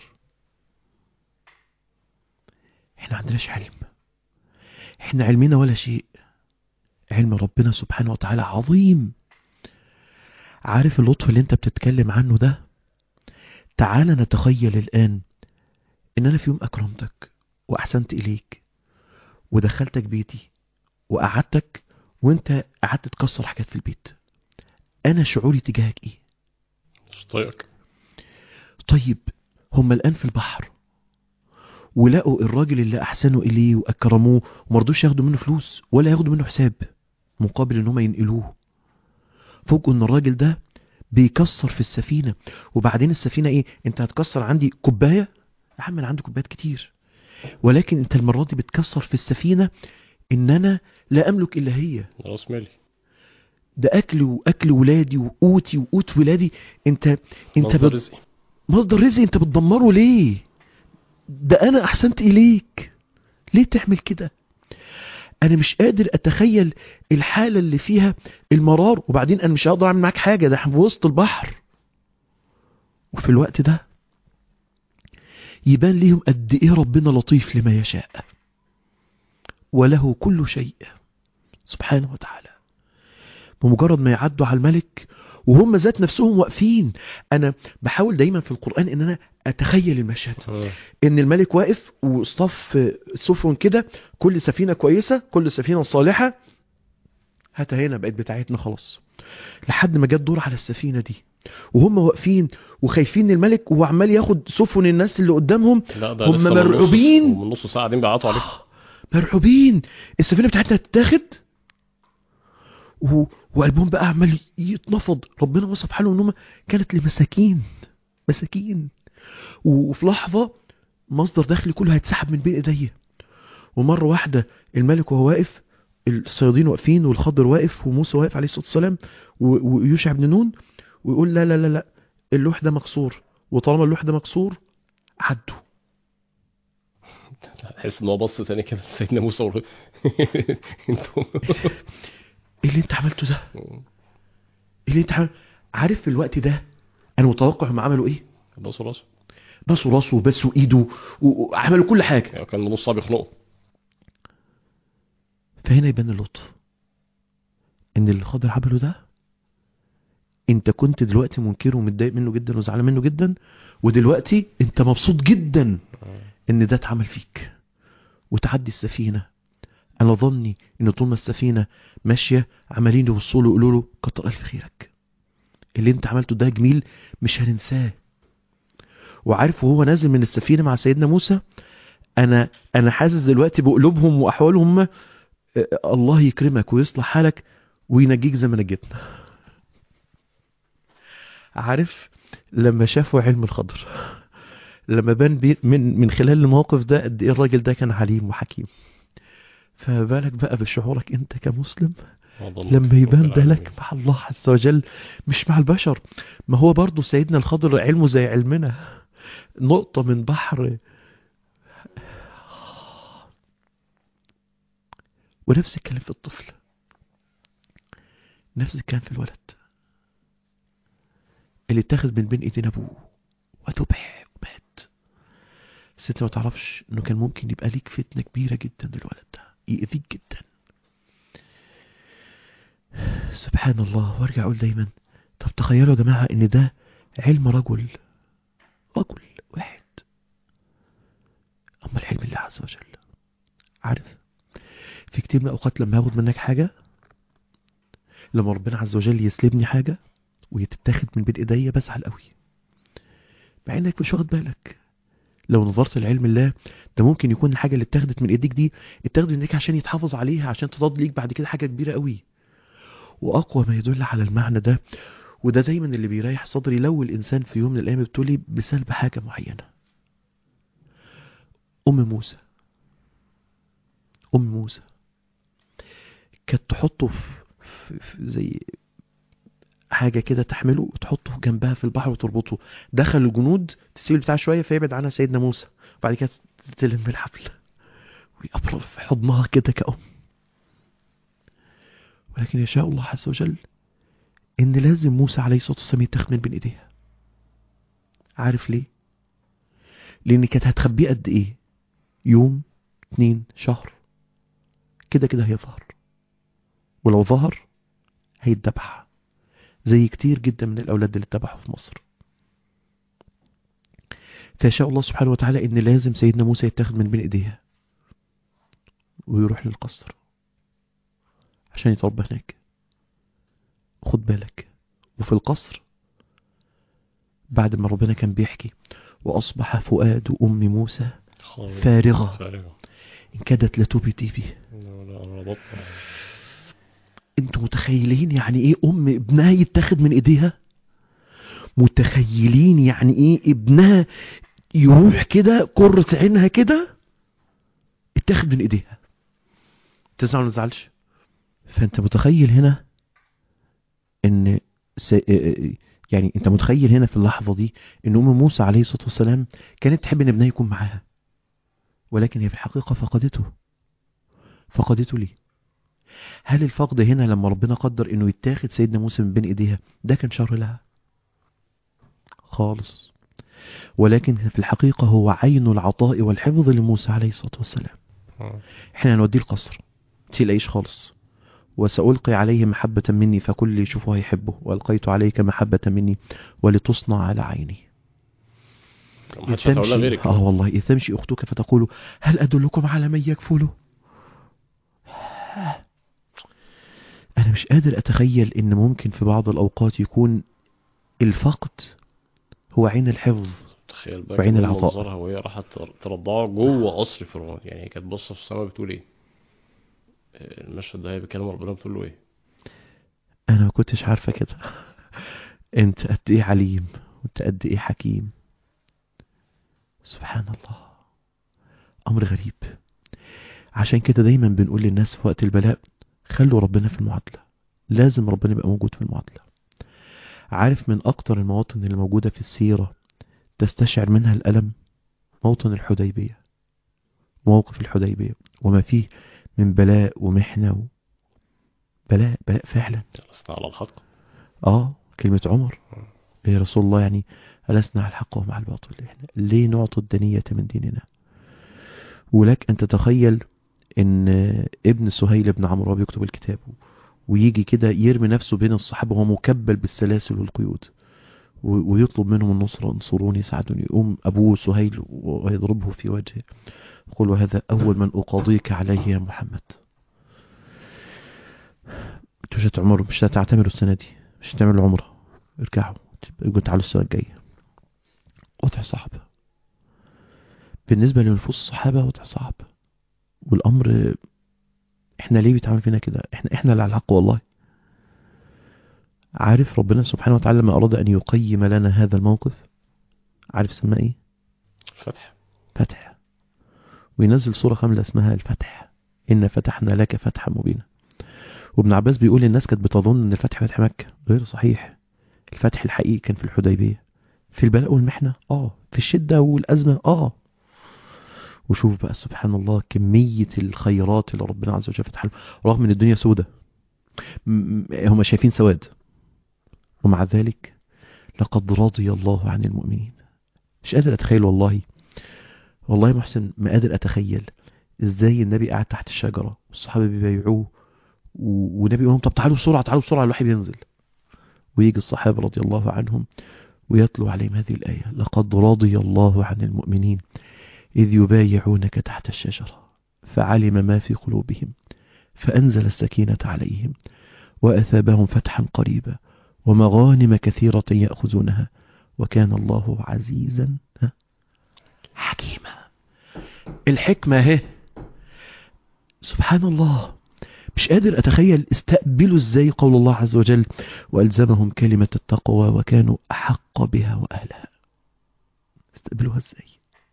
احنا عندناش علم احنا علمنا ولا شيء علم ربنا سبحانه وتعالى عظيم عارف اللطف اللي انت بتتكلم عنه ده تعال نتخيل الآن ان انا في يوم اكرمتك واحسنت اليك ودخلتك بيتي وقعدتك وانت قعدت تكسر حاجات في البيت انا شعوري تجاهك ايه مش طايقك طيب هم الان في البحر ولقوا الراجل اللي احسنوا اليه واكرموه ومرضوش ياخدوا منه فلوس ولا ياخدوا منه حساب مقابل ان هم ينقلوه فوجئوا ان الراجل ده بيكسر في السفينة وبعدين السفينة ايه انت هتكسر عندي كوباية يا عم انا عندي كوبايات كتير ولكن انت المرة دي بتكسر في السفينة ان انا لا املك الا هي راس مالي ده اكل واكل ولادي وقوتي وقوت ولادي انت انت مصدر بت... رزقي مصدر رزق انت بتدمره ليه ده انا احسنت اليك ليه تعمل كده انا مش قادر اتخيل الحالة اللي فيها المرار وبعدين انا مش هقدر اعمل معاك حاجة ده احنا في وسط البحر وفي الوقت ده يبان ليهم قد ايه ربنا لطيف لما يشاء وله كل شيء سبحانه وتعالى بمجرد ما يعدوا على الملك وهم ذات نفسهم واقفين انا بحاول دايما في القرآن ان انا اتخيل المشهد آه. ان الملك واقف واصطف سفن كده كل سفينة كويسة كل سفينة صالحة هاتها هنا بقت بتاعتنا خلاص لحد ما جت دور على السفينة دي وهم واقفين وخايفين الملك وهو عمال ياخد سفن الناس اللي قدامهم لا ده هم لسه من نص- مرعوبين. ومن نص ساعة قاعدين بيعيطوا عليه مرعوبين السفينة بتاعتنا هتتاخد و... وقلبهم بقى عمال يتنفض ربنا وصف حالهم ان هم كانت لمساكين مساكين وفي لحظة مصدر دخلي كله هيتسحب من بين ايديا ومرة واحدة الملك وهو واقف الصيادين واقفين والخضر واقف وموسى واقف عليه الصلاة والسلام و- ويوشع بن نون ويقول لا لا لا لا اللوح ده مكسور وطالما اللوح ده مكسور عدوا تحس ان هو بص تاني كده سيدنا موسى ور- انتوا ايه اللي انت عملته ده ايه اللي انت عمل... عارف في الوقت ده انا متوقع هم عملوا ايه بصوا راسه بسوا راسه وبسوا ايده و- وعملوا كل حاجة يعني كان من نص ساعة بيخنقه فهنا يبان اللطف ان اللي خاضر عمله ده انت كنت دلوقتي منكره ومتضايق منه جدا وزعلان منه جدا ودلوقتي انت مبسوط جدا ان ده اتعمل فيك وتعدي السفينة انا ظني ان طول ما السفينة ماشية عمالين يبصوا له يقولوا له كتر الف خيرك اللي انت عملته ده جميل مش هننساه وعارف وهو نازل من السفينة مع سيدنا موسى انا انا حاسس دلوقتي بقلوبهم واحوالهم آه، الله يكرمك ويصلح حالك وينجيك زي ما نجيتنا عارف لما شافوا علم الخضر لما بان بي من من خلال الموقف ده قد ايه الراجل ده كان عليم وحكيم فبالك بقى بشعورك انت كمسلم أظن لما يبان رب ده العالمين. لك مع الله عز وجل مش مع البشر ما هو برضو سيدنا الخضر علمه زي علمنا نقطة من بحر ونفس الكلام في الطفل نفس الكلام في الولد اللي اتاخد من بين ايدين ابوه وذبح ومات بس انت ما تعرفش انه كان ممكن يبقى ليك فتنة كبيرة جدا الولد ده يأذيك جدا سبحان الله وارجع اقول دايما طب تخيلوا يا جماعة ان ده علم رجل رجل واحد اما العلم الله عز وجل عارف في كتير من الاوقات لما هاخد منك حاجة لما ربنا عز وجل يسلبني حاجة ويتتاخد من بين ايديا بزعل قوي مع انك مش واخد بالك لو نظرت لعلم الله ده ممكن يكون الحاجة اللي اتاخدت من ايديك دي اتاخدت من ايديك عشان يتحافظ عليها عشان تضاد ليك بعد كده حاجة كبيرة قوي واقوى ما يدل على المعنى ده وده دايما اللي بيريح صدري لو الانسان في يوم من الايام ابتلي بسلب حاجة معينة ام موسى ام موسى كانت تحطه في, في, في زي حاجة كده تحمله وتحطه جنبها في البحر وتربطه دخل الجنود تسيب بتاع شوية فيبعد عنها سيدنا موسى وبعد كده تلم الحبل ويقبل في حضنها كده كأم ولكن يشاء الله عز وجل ان لازم موسى عليه الصلاة والسلام يتاخد من بين ايديها عارف ليه لان كانت هتخبيه قد ايه يوم اتنين شهر كده كده هيظهر ولو ظهر هيتذبح زي كتير جدا من الاولاد اللي اتذبحوا في مصر فيشاء الله سبحانه وتعالى ان لازم سيدنا موسى يتاخد من بين ايديها ويروح للقصر عشان يتربى هناك خد بالك وفي القصر بعد ما ربنا كان بيحكي وأصبح فؤاد أم موسى خالص. فارغة فارغة إن كادت لتبدي به لا، لا، ربطنا انتوا متخيلين يعني ايه ام ابنها يتاخد من ايديها متخيلين يعني ايه ابنها يروح كده قرة عينها كده اتاخد من ايديها تزعل ولا تزعلش فانت متخيل هنا ان س... يعني انت متخيل هنا في اللحظة دي ان ام موسى عليه الصلاة والسلام كانت تحب ان ابنها يكون معاها ولكن هي في الحقيقة فقدته فقدته ليه هل الفقد هنا لما ربنا قدر انه يتاخد سيدنا موسى من بين ايديها ده كان شر لها خالص ولكن في الحقيقة هو عين العطاء والحفظ لموسى عليه الصلاة والسلام آه. احنا هنوديه القصر تلاقيش خالص وسألقي عليه محبة مني فكل اللي يشوفه هيحبه وألقيت عليك محبة مني ولتصنع على عيني محدش هتقولها غيرك اه والله إذ تمشي أختك فتقول هل أدلكم على من يكفله أنا مش قادر أتخيل إن ممكن في بعض الأوقات يكون الفقد هو عين الحفظ تخيل بقى وعين كده العطاء. منظرها وهي راحت ترضعه جوه قصر فرعون يعني هي كانت باصه في السماء بتقول ايه آه، المشهد ده هي بيكلم ربنا بتقول له ايه أنا ما كنتش عارفة كده أنت قد إيه عليم وأنت قد إيه حكيم سبحان الله أمر غريب عشان كده دايما بنقول للناس في وقت البلاء خلوا ربنا في المعادلة لازم ربنا يبقى موجود في المعادلة عارف من أكتر المواطن اللي موجودة في السيرة تستشعر منها الألم موطن الحديبية موقف الحديبية وما فيه من بلاء ومحنة و... بلاء بلاء فعلا لسنا على الحق اه كلمة عمر يا رسول الله يعني ألسنا على الحق ومع الباطل احنا ليه نعطي الدنية من ديننا ولك أن تتخيل ان ابن سهيل بن عمرو وهو بيكتب الكتاب ويجي كده يرمي نفسه بين الصحابة وهو مكبل بالسلاسل والقيود و- ويطلب منهم النصرة انصروني ساعدوني يقوم أبوه سهيل ويضربه في وجهه يقول هذا أول من أقاضيك عليه يا محمد توجد عمر مش هتعتمروا السنة دي مش هتعملوا عمرة ارجعوا يقول تعالوا السنة الجاية وضع صعب بالنسبة لنفوس الصحابة وضع صعب والأمر احنا ليه بيتعامل فينا كده احنا احنا اللي على الحق والله عارف ربنا سبحانه وتعالى لما أراد أن يقيم لنا هذا الموقف عارف سماه ايه فتح فتح وينزل سورة كاملة اسمها الفتح إن فتحنا لك فتحا مبينا وابن عباس بيقول الناس كانت بتظن ان الفتح فتح مكة غير صحيح الفتح الحقيقي كان في الحديبية في البلاء والمحنة اه في الشدة والأزمة اه وشوف بقى سبحان الله كمية الخيرات اللي ربنا عز وجل فتح لهم رغم ان الدنيا سودة م- م- هم شايفين سواد ومع ذلك لقد رضي الله عن المؤمنين مش قادر اتخيل والله والله يا محسن ما قادر اتخيل ازاي النبي قاعد تحت الشجرة والصحابة بيبايعوه و- والنبي يقول لهم طب تعالوا بسرعة تعالوا بسرعة الواحد ينزل ويجي الصحابة رضي الله عنهم ويتلو عليهم هذه الآية لقد رضي الله عن المؤمنين إذ يبايعونك تحت الشجرة فعلم ما في قلوبهم فأنزل السكينة عليهم وأثابهم فتحا قريبا ومغانم كثيرة يأخذونها وكان الله عزيزا ها؟ حكيما الحكمة اهي سبحان الله مش قادر أتخيل استقبلوا ازاي قول الله عز وجل وألزمهم كلمة التقوى وكانوا أحق بها وأهلها استقبلوها ازاي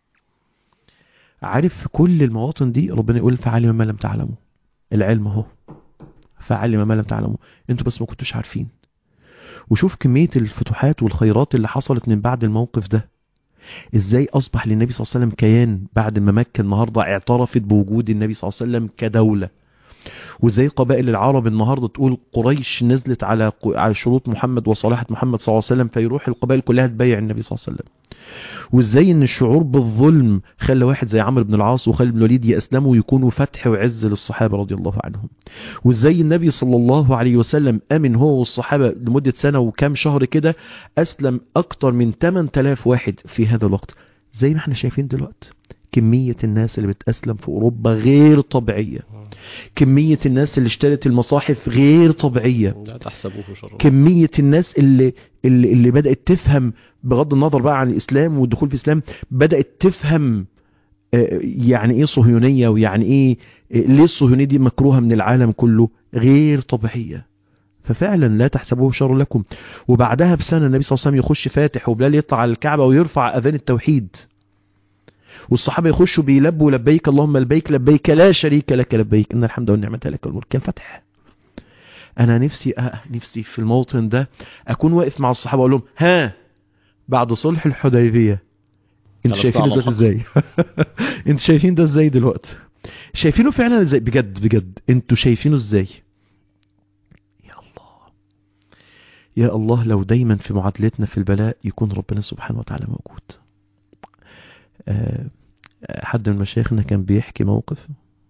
عارف في كل المواطن دي ربنا يقول فعلم ما لم تعلموا العلم اهو فعلم ما لم تعلموا انتوا بس ما كنتوش عارفين وشوف كمية الفتوحات والخيرات اللي حصلت من بعد الموقف ده ازاي اصبح للنبي صلى الله عليه وسلم كيان بعد ما مكة النهاردة اعترفت بوجود النبي صلى الله عليه وسلم كدولة وازاي قبائل العرب النهاردة تقول قريش نزلت على ق- على شروط محمد وصلاحة محمد صلى الله عليه وسلم فيروح القبائل كلها تبايع النبي صلى الله عليه وسلم وازاي ان الشعور بالظلم خلى واحد زي عمرو بن العاص وخالد بن الوليد يأسلموا ويكونوا فتح وعز للصحابة رضي الله عنهم وازاي النبي صلى الله عليه وسلم امن هو والصحابة لمدة سنة وكام شهر كده اسلم اكتر من 8000 واحد في هذا الوقت زي ما احنا شايفين دلوقتي كمية الناس اللي بتأسلم في أوروبا غير طبيعية كمية الناس اللي اشترت المصاحف غير طبيعية لا تحسبوه شرا كمية الناس اللي, اللي, اللي بدأت تفهم بغض النظر بقى عن الإسلام والدخول في الإسلام بدأت تفهم آه، يعني ايه صهيونية ويعني ايه آه، ليه الصهيونية دي مكروهة من العالم كله غير طبيعية ففعلا لا تحسبوه شر لكم وبعدها بسنة النبي صلى الله عليه وسلم يخش فاتح وبلال يطلع على الكعبة ويرفع أذان التوحيد والصحابة يخشوا بيلبوا لبيك اللهم لبيك لبيك لا شريك لك لبيك إن الحمد والنعمة لك والملك كان فتح أنا نفسي أه نفسي في الموطن ده أكون واقف مع الصحابة أقول لهم ها بعد صلح الحديبية انتوا خلاص شايفين طبعا ده حق. ازاي انتوا شايفين ده ازاي دلوقتي شايفينه فعلا ازاي بجد بجد انتوا شايفينه ازاي يا الله يا الله لو دايما في معادلتنا في البلاء يكون ربنا سبحانه وتعالى موجود آه، آه، حد من مشايخنا كان بيحكي موقف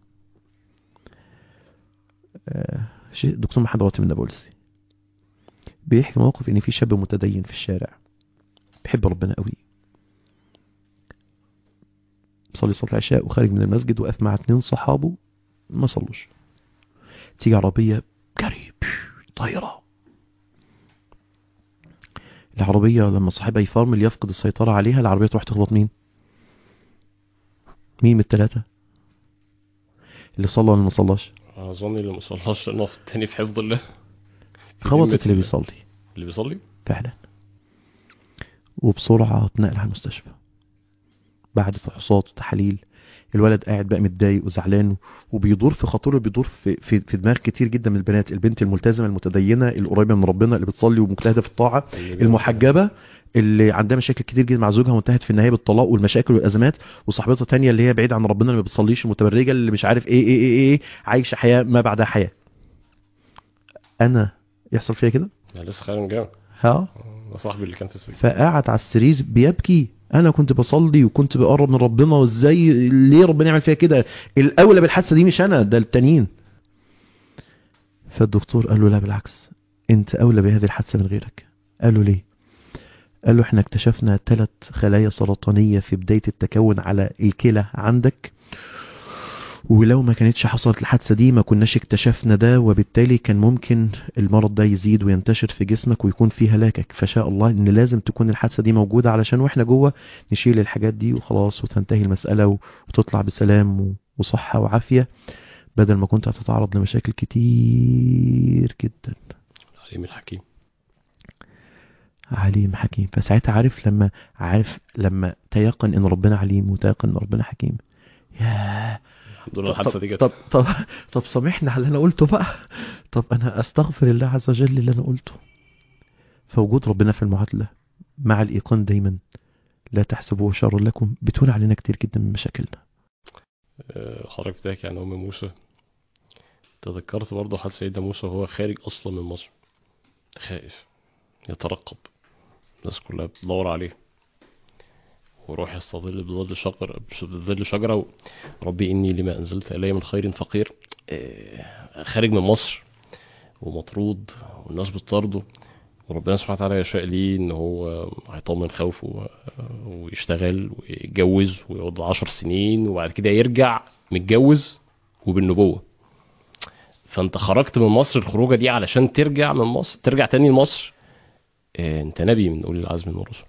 آه، شيخ- دكتور محمد راتب النابلسي بيحكي موقف ان في شاب متدين في الشارع بيحب ربنا قوي صلي صلاة العشاء وخارج من المسجد وقف مع اتنين صحابه ما صلوش تيجي عربية جري طايرة العربية لما صاحبها يفرمل يفقد السيطرة عليها العربية تروح تخبط مين مين من التلاتة اللي صلى ولا ما صلاش اظن اللي ما صلاش لانه في التاني في حفظ الله في خبطت ذمة اللي الله. بيصلي اللي بيصلي فعلا وبسرعة اتنقل على المستشفى بعد فحوصات وتحاليل الولد قاعد بقى متضايق وزعلان وبيدور في خاطره بيدور في, في, في دماغ كتير جدا من البنات البنت الملتزمة المتدينة القريبة من ربنا اللي بتصلي ومجتهدة في الطاعة المحجبة اللي عندها مشاكل كتير جدا مع زوجها وانتهت في النهاية بالطلاق والمشاكل والأزمات وصاحبتها تانية اللي هي بعيدة عن ربنا اللي ما بتصليش المتبرجة اللي مش عارف ايه ايه ايه, إيه عايشة حياة ما بعدها حياة أنا يحصل فيها كده انا لسه خارج من الجامعه ها ده صاحبي اللي كان في السجن فقعد على السرير بيبكي انا كنت بصلي وكنت بقرب من ربنا وازاي ليه ربنا يعمل فيها كده الاولى بالحادثه دي مش انا ده التانيين فالدكتور قال له لا بالعكس انت اولى بهذه الحادثه من غيرك قال له ليه قال له احنا اكتشفنا ثلاث خلايا سرطانيه في بدايه التكون على الكلى عندك ولو ما كانتش حصلت الحادثة دي ما كناش اكتشفنا ده وبالتالي كان ممكن المرض ده يزيد وينتشر في جسمك ويكون فيه هلاكك فشاء الله ان لازم تكون الحادثة دي موجودة علشان واحنا جوه نشيل الحاجات دي وخلاص وتنتهي المسألة و- وتطلع بسلام و- وصحة وعافية بدل ما كنت هتتعرض لمشاكل كتير جدا العليم الحكيم عليم حكيم فساعتها عارف لما عارف لما تيقن ان ربنا عليم وتيقن ان ربنا حكيم ياه الحمد لله الحادثه دي جت طب طب طب سامحني على اللي انا قلته بقى طب انا استغفر الله عز وجل اللي انا قلته فوجود ربنا في المعادله مع الايقان دايما لا تحسبوه شر لكم بتهون علينا كتير جدا من مشاكلنا آه، حضرتك بتحكي عن ام موسى تذكرت برضه حال سيدنا موسى وهو خارج اصلا من مصر خائف يترقب الناس كلها بتدور عليه وروح يستظل بظل شجرة بظل شجرة و- ربي إني لما أنزلت إلي من خير فقير آه، خارج من مصر ومطرود والناس بتطارده وربنا سبحانه وتعالى يشاء ليه إن هو هيطمن خوفه و- ويشتغل ويتجوز ويقعد عشر سنين وبعد كده يرجع متجوز وبالنبوة فأنت خرجت من مصر الخروجة دي علشان ترجع من مصر ترجع تاني لمصر آه، أنت نبي من أولي العزم من الرسل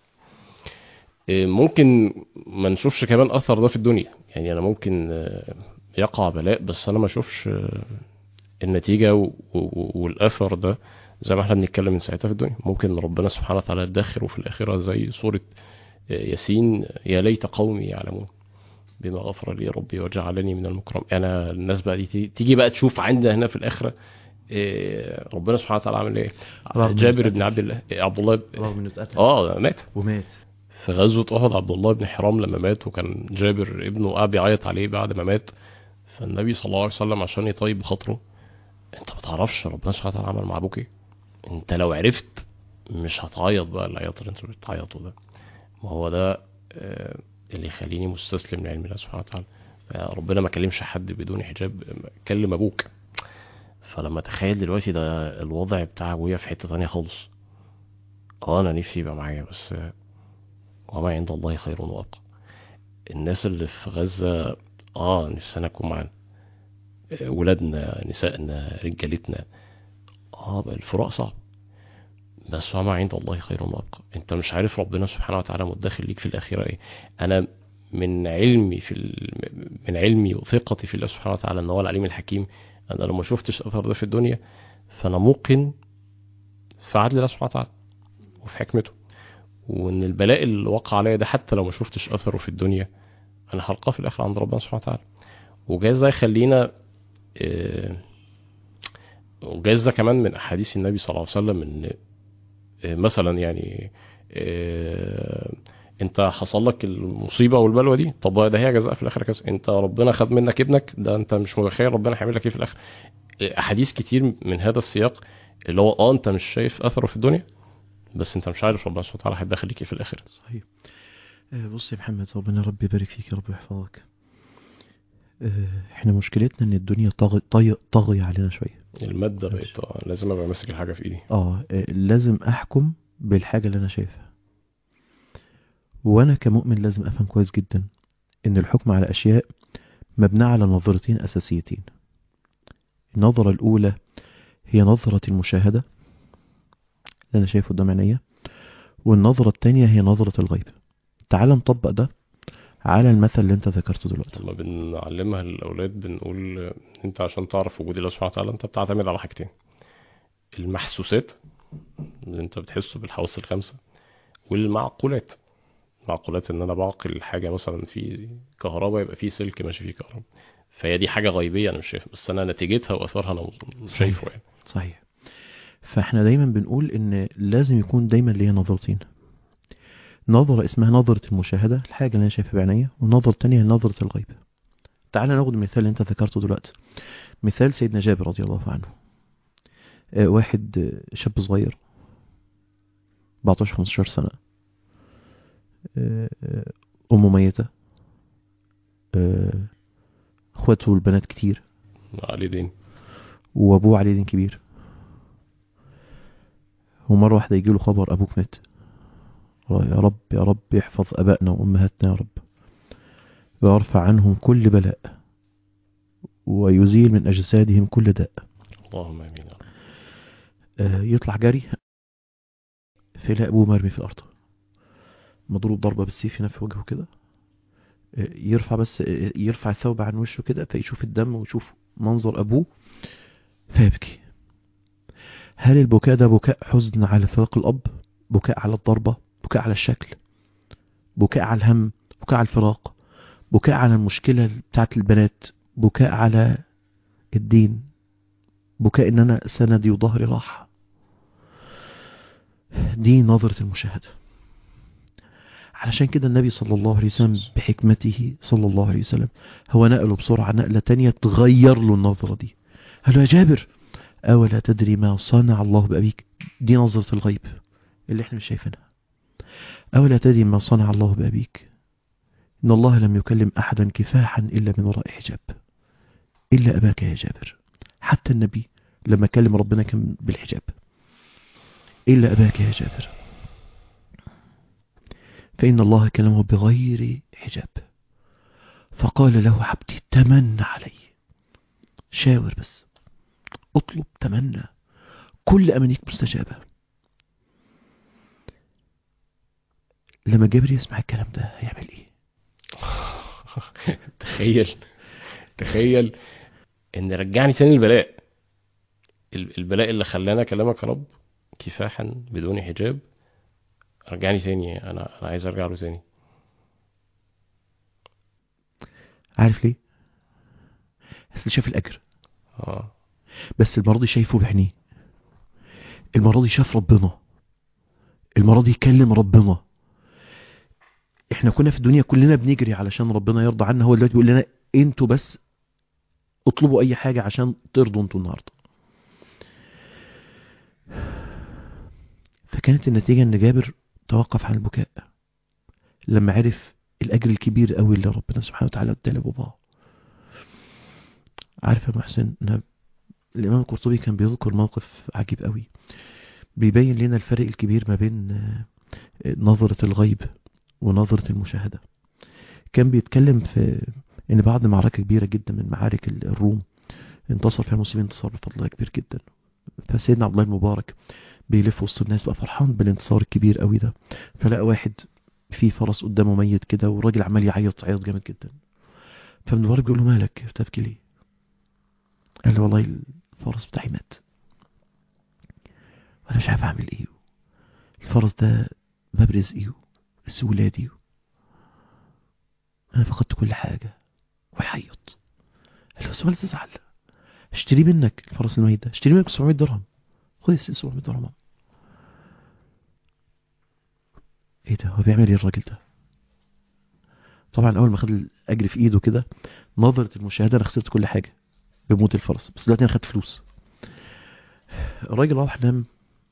آه، ممكن ما نشوفش كمان اثر ده في الدنيا يعني انا ممكن آه، يقع بلاء بس انا ما اشوفش آه، النتيجه و- و- والاثر ده زي ما احنا بنتكلم من ساعتها في الدنيا ممكن ربنا سبحانه وتعالى يدخره في الاخره زي سوره آه، ياسين يا ليت قومي يعلمون بما غفر لي ربي وجعلني من المكرم انا الناس بقى دي تيجي- تيجي بقى تشوف عندنا هنا في الاخره آه، ربنا سبحانه وتعالى عمل ايه رغم جابر إنه بن عبد الله آه، عبد الله ب- رغم انه اتقتل اه مات ومات في غزوة أحد عبد الله بن حرام لما مات وكان جابر ابنه قاعد بيعيط عليه بعد ما مات فالنبي صلى الله عليه وسلم عشان يطيب خاطره انت ما تعرفش ربنا سبحانه وتعالى عمل مع ابوك ايه انت لو عرفت مش هتعيط بقى العياط اللي انتوا بتعيطوا ده ما هو ده آه، اللي يخليني مستسلم لعلم الله سبحانه وتعالى آه، ربنا ما كلمش حد بدون حجاب كلم ابوك فلما تخيل دلوقتي ده الوضع بتاع ابويا في حتة تانية خالص اه انا نفسي يبقى معايا بس آه، وما عند الله خير وابقى الناس اللي في غزة اه نفسنا نكون معانا آه، ولادنا نسائنا رجالتنا اه بقى الفراق صعب بس وما عند الله خير وابقى انت مش عارف ربنا سبحانه وتعالى مدخل ليك في الاخره ايه انا من علمي في ال... من علمي وثقتي في الله سبحانه وتعالى ان هو العليم الحكيم انا لو ما شفتش اثر ده في الدنيا فانا موقن في عدل الله سبحانه وتعالى وفي حكمته وان البلاء اللي وقع عليا ده حتى لو ما شفتش اثره في الدنيا انا هلقاه في الاخر عند ربنا سبحانه وتعالى وجايز ده يخلينا آه، وجايز ده كمان من احاديث النبي صلى الله عليه وسلم ان آه، مثلا يعني آه، انت حصل لك المصيبه والبلوه دي طب ده هي جزاء في الاخر كذا انت ربنا خد منك ابنك ده انت مش متخيل ربنا هيعمل لك ايه في الاخر احاديث كتير من هذا السياق اللي هو اه انت مش شايف اثره في الدنيا بس انت مش عارف ربنا سبحانه وتعالى هيدخل ليك ايه في الاخر صحيح آه، بص يا محمد ربنا ربي يبارك فيك يا رب يحفظك آه، احنا مشكلتنا ان الدنيا طاغي طاغي طاغية علينا شوية الماده بقت آه، لازم ابقى ماسك الحاجه في ايدي اه آه، لازم احكم بالحاجة اللي انا شايفها وانا كمؤمن لازم افهم كويس جدا ان الحكم على اشياء مبنى على نظرتين اساسيتين النظرة الاولى هي نظرة المشاهدة اللي انا شايفه قدام عينيا والنظرة التانية هي نظرة الغيب تعال نطبق ده على المثل اللي انت ذكرته دلوقتي لما بنعلمها للاولاد بنقول آه، انت عشان تعرف وجود الله سبحانه وتعالى انت بتعتمد على حاجتين المحسوسات اللي انت بتحسه بالحواس الخمسه والمعقولات معقولات ان انا بعقل حاجه مثلا في كهرباء يبقى في سلك ماشي فيه كهرباء فهي دي حاجه غيبيه انا مش شايفها بس انا نتيجتها واثرها انا مش شايفه يعني صحيح فاحنا دايما بنقول ان لازم يكون دايما ليا نظرتين نظرة اسمها نظرة المشاهدة الحاجة اللي انا شايفها بعينيا والنظرة التانية هي نظرة الغيب تعال ناخد المثال اللي انت ذكرته دلوقتي مثال سيدنا جابر رضي الله عنه آه، واحد آه، شاب صغير 14 15 سنة آه، آه، أمه ميتة آه، اخواته البنات كتير عليه دين وابوه عليه دين كبير ومرة واحدة يجيله خبر أبوك مات يا رب يا رب يحفظ أبائنا وأمهاتنا يا رب ويرفع عنهم كل بلاء ويزيل من أجسادهم كل داء اللهم امين يا رب. آه، يطلع جري فيلاقي أبوه مرمي في الأرض مضروب ضربة بالسيف هنا في وجهه كده آه، يرفع بس آه، يرفع الثوب عن وشه كده فيشوف الدم ويشوف منظر أبوه فيبكي هل البكاء ده بكاء حزن على فراق الأب بكاء على الضربة بكاء على الشكل بكاء على الهم بكاء على الفراق بكاء على المشكلة بتاعت البنات بكاء على الدين بكاء ان انا سندي وظهري راح دي نظرة المشاهدة علشان كده النبي صلى الله عليه وسلم بحكمته صلى الله عليه وسلم هو نقله بسرعة نقلة تانية تغير له النظرة دي قال له يا جابر أولا تدري ما صنع الله بأبيك دي نظرة الغيب اللي احنا مش شايفينها أولا تدري ما صنع الله بأبيك إن الله لم يكلم أحدا كفاحا إلا من وراء حجاب إلا أباك يا جابر حتى النبي لما كلم ربنا كان بالحجاب إلا أباك يا جابر فإن الله كلمه بغير حجاب فقال له عبدي تمنى علي شاور بس اطلب تمنى كل أمانيك مستجابة لما جابر يسمع الكلام ده هيعمل ايه تخيل تخيل ان رجعني تاني البلاء ال- البلاء اللي خلانا كلامك يا رب كفاحا بدون حجاب رجعني تاني انا انا عايز ارجع له تاني عارف ليه اصل شاف الاجر اه بس المرة دي شايفه بعينيه المرة دي شاف ربنا المرة دي يكلم ربنا احنا كنا في الدنيا كلنا بنجري علشان ربنا يرضى عنا هو دلوقتي بيقول لنا انتوا بس اطلبوا اي حاجة عشان ترضوا انتوا النهاردة فكانت النتيجة ان جابر توقف عن البكاء لما عرف الاجر الكبير قوي اللي ربنا سبحانه وتعالى اداه لباباه عارف يا محسن انا الامام القرطبي كان بيذكر موقف عجيب قوي بيبين لنا الفرق الكبير ما بين آه، نظرة الغيب ونظرة المشاهدة كان بيتكلم في ان بعد معركة كبيرة جدا من معارك ال- الروم انتصر فيها المسلمين انتصار بفضل الله كبير جدا فسيدنا عبد الله المبارك بيلف وسط الناس بقى فرحان بالانتصار الكبير قوي ده فلقى واحد في فرس قدامه ميت كده والراجل عمال يعيط عياط جامد جدا فابن المبارك بيقول له مالك بتبكي ليه قال له والله الفرس بتاعي مات وانا مش عارف اعمل ايه الفرس ده باب رزقي بس ولادي انا فقدت كل حاجة ويعيط قال له بس ولا تزعل اشتري منك الفرس الميت ده اشتري منك ب 700 درهم خد ال 700 درهم ايه ده هو بيعمل ايه الراجل ده طبعا اول ما خد الاجر في ايده كده نظرة المشاهدة انا خسرت كل حاجة بموت الفرس بس دلوقتي انا خدت فلوس الراجل راح نام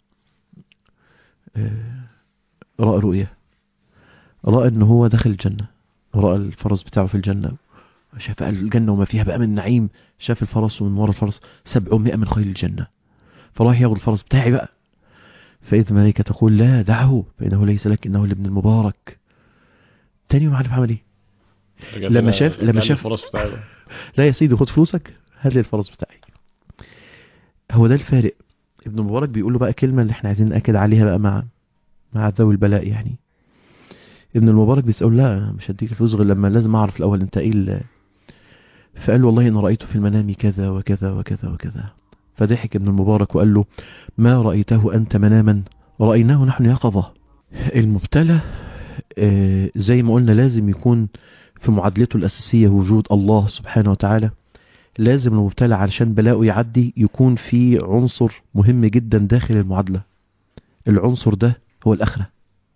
آه، رأى رؤية رأى ان هو دخل الجنة رأى الفرس بتاعه في الجنة شاف الجنة وما فيها بقى من نعيم شاف الفرس ومن ورا الفرس 700 من خيل الجنة فراح ياخد الفرس بتاعي بقى فإذا الملائكة تقول لا دعه فإنه ليس لك إنه لابن المبارك تاني يوم عارف عمل ايه رجع لما لنا- شاف- رجع لما لي شاف- الفرس بتاعي ده. لا يا سيدي خد فلوسك هات لي الفرس بتاعي هو ده الفارق ابن مبارك بيقول له بقى كلمة اللي احنا عايزين نأكد عليها بقى مع مع ذوي البلاء يعني ابن المبارك بيسأل لا أنا مش هديك الفلوس غير لما لازم اعرف الاول انت ايه ال- فقال له والله انا رأيت في المنام كذا وكذا وكذا وكذا فضحك ابن المبارك وقال له ما رأيته انت مناما رأيناه نحن يقظة المبتلى آه، زي ما قلنا لازم يكون في معادلته الأساسية وجود الله سبحانه وتعالى لازم المبتلى علشان بلاؤه يعدي يكون في عنصر مهم جدا داخل المعادلة العنصر ده هو الآخرة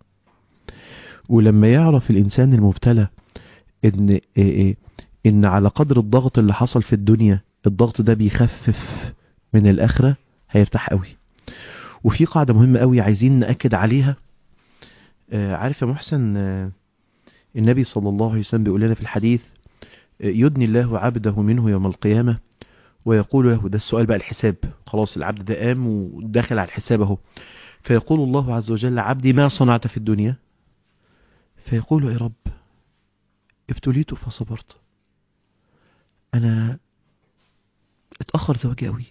ولما يعرف الإنسان المبتلى إن إيه إيه إن على قدر الضغط اللي حصل في الدنيا الضغط ده بيخفف من الآخرة هيرتاح قوي وفي قاعدة مهمة قوي عايزين نأكد عليها آه، عارف يا محسن آه، النبي صلى الله عليه وسلم بيقول لنا في الحديث آه، يدني الله عبده منه يوم القيامة ويقول له ده السؤال بقى الحساب خلاص العبد ده قام وداخل على الحساب اهو فيقول الله عز وجل عبدي ما صنعت في الدنيا فيقول يا رب ابتليت فصبرت انا اتأخر زواجي قوي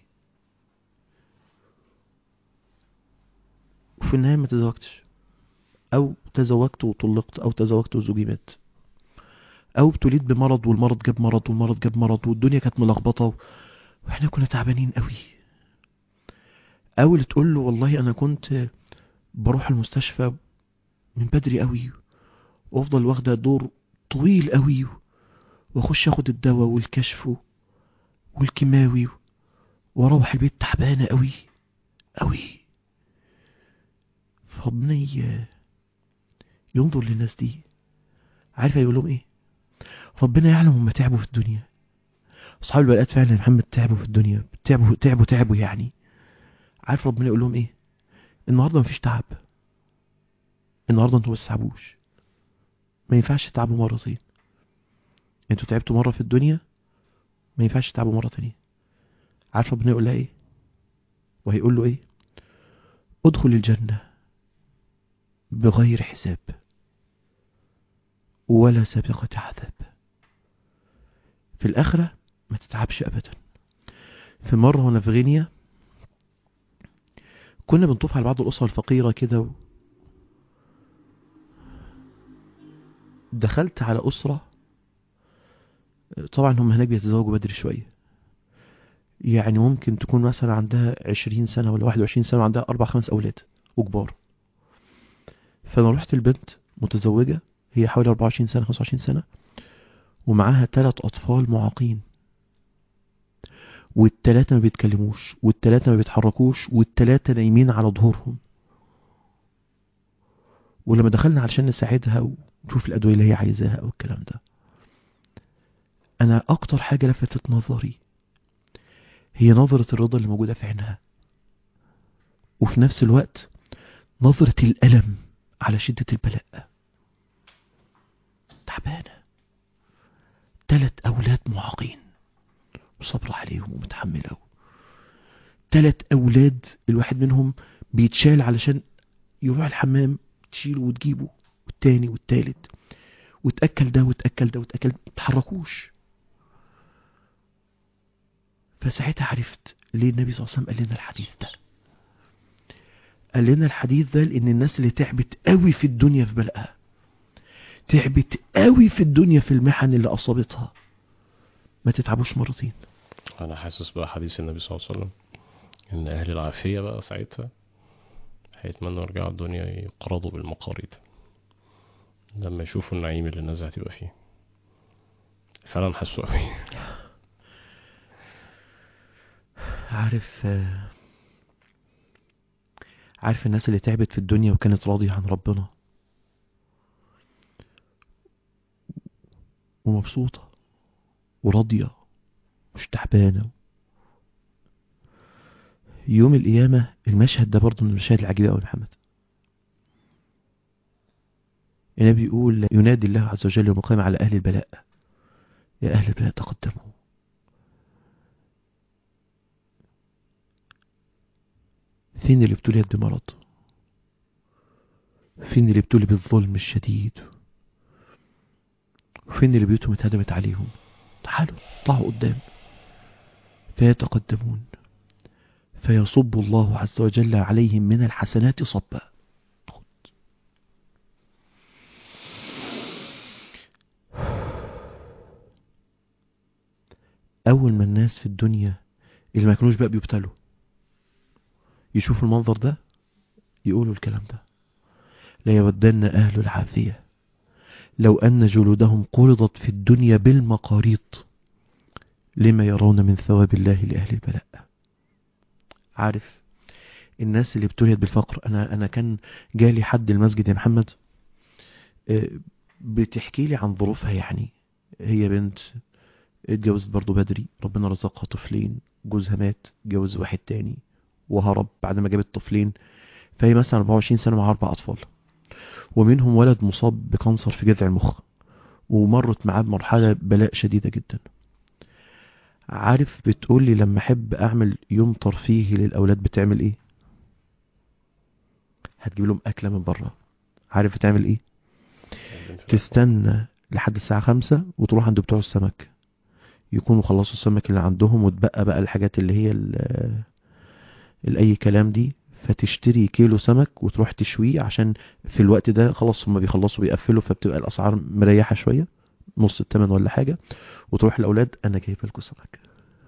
وفي النهاية ما تزوجتش او تزوجت وطلقت او تزوجت وزوجي مات او ابتليت بمرض والمرض جاب مرض والمرض جاب مرض والدنيا كانت ملخبطه واحنا كنا تعبانين قوي او اللي تقول له والله انا كنت بروح المستشفى من بدري قوي وافضل واخده دور طويل قوي واخش اخد الدواء والكشف والكيماوي واروح البيت تعبانه قوي قوي فربنا ي- ينظر للناس دي عارف هيقول لهم ايه ربنا يعلم هم تعبوا في الدنيا اصحاب البلاءات فعلا يا محمد تعبوا في الدنيا تعبوا تعبوا تعبوا يعني عارف ربنا يقول لهم ايه النهارده مفيش تعب النهارده انتوا ما تتعبوش ما ينفعش تتعبوا مرتين انتوا تعبتوا مره في الدنيا ما ينفعش تتعبوا مره تانية عارف ربنا يقول لها ايه وهيقول له ايه ادخل الجنه بغير حساب ولا سابقة عذاب في الآخرة ما تتعبش أبدا في مرة وانا في غينيا كنا بنطوف على بعض الأسر الفقيرة كده و... دخلت على أسرة طبعا هم هناك بيتزوجوا بدري شوية يعني ممكن تكون مثلا عندها عشرين سنة ولا واحد وعشرين سنة وعندها أربع خمس أولاد وكبار فأنا رحت البنت متزوجة هي حوالي 24 سنة 25 سنة ومعاها ثلاث أطفال معاقين والتلاتة ما بيتكلموش والتلاتة ما بيتحركوش والتلاتة نايمين على ظهورهم ولما دخلنا علشان نساعدها ونشوف الأدوية اللي هي عايزاها أو الكلام ده أنا أكتر حاجة لفتت نظري هي نظرة الرضا اللي موجودة في عينها وفي نفس الوقت نظرة الألم على شدة البلاء تعبانة تلت أولاد معاقين وصبر عليهم ومتحملة تلت أولاد الواحد منهم بيتشال علشان يروح الحمام تشيله وتجيبه والتاني والتالت وتأكل ده وتأكل ده وتأكل متحركوش فساعتها عرفت ليه النبي صلى الله عليه وسلم قال لنا الحديث ده قال لنا الحديث ده لأن الناس اللي تعبت قوي في الدنيا في بلقها تعبت قوي في الدنيا في المحن اللي أصابتها ما تتعبوش مرتين انا حاسس بقى حديث النبي صلى الله عليه وسلم ان اهل العافيه بقى ساعتها هيتمنوا يرجعوا الدنيا يقرضوا بالمقاريض لما يشوفوا النعيم اللي الناس هتبقى فيه فعلا حسوا قوي عارف آه، عارف الناس اللي تعبت في الدنيا وكانت راضية عن ربنا ومبسوطة وراضية مش تعبانة يوم القيامة المشهد ده برضه من المشاهد العجيبة أوي يا محمد النبي يقول ينادي الله عز وجل يوم القيامة على أهل البلاء يا أهل البلاء تقدموا فين اللي ابتليت بمرض فين اللي ابتلي بالظلم الشديد وفين اللي بيوتهم اتهدمت عليهم تعالوا اطلعوا قدام فيتقدمون فيصب الله عز وجل عليهم من الحسنات صبا خد. أول ما الناس في الدنيا اللي ما كانوش بقى بيبتلوا يشوفوا المنظر ده يقولوا الكلام ده لا يودن أهل العافية لو أن جلودهم قرضت في الدنيا بالمقاريض لما يرون من ثواب الله لأهل البلاء عارف الناس اللي ابتليت بالفقر أنا أنا كان جالي حد المسجد يا محمد آه، بتحكي لي عن ظروفها يعني هي بنت اتجوزت برضو بدري ربنا رزقها طفلين جوزها مات جوز واحد تاني وهرب بعد ما جابت طفلين فهي مثلا 24 سنة مع أربع أطفال ومنهم ولد مصاب بكانسر في جذع المخ ومرت معاه بمرحلة بلاء شديدة جدا عارف بتقول لي لما أحب أعمل يوم ترفيهي للأولاد بتعمل إيه هتجيب لهم أكلة من بره عارف بتعمل إيه تستنى لحد الساعة خمسة وتروح عند بتوع السمك يكونوا خلصوا السمك اللي عندهم وتبقى بقى الحاجات اللي هي ال- الأي كلام دي فتشتري كيلو سمك وتروح تشويه عشان في الوقت ده خلاص هما بيخلصوا بيقفلوا فبتبقى الأسعار مريحة شوية نص التمن ولا حاجة وتروح الأولاد أنا جايب لكم سمك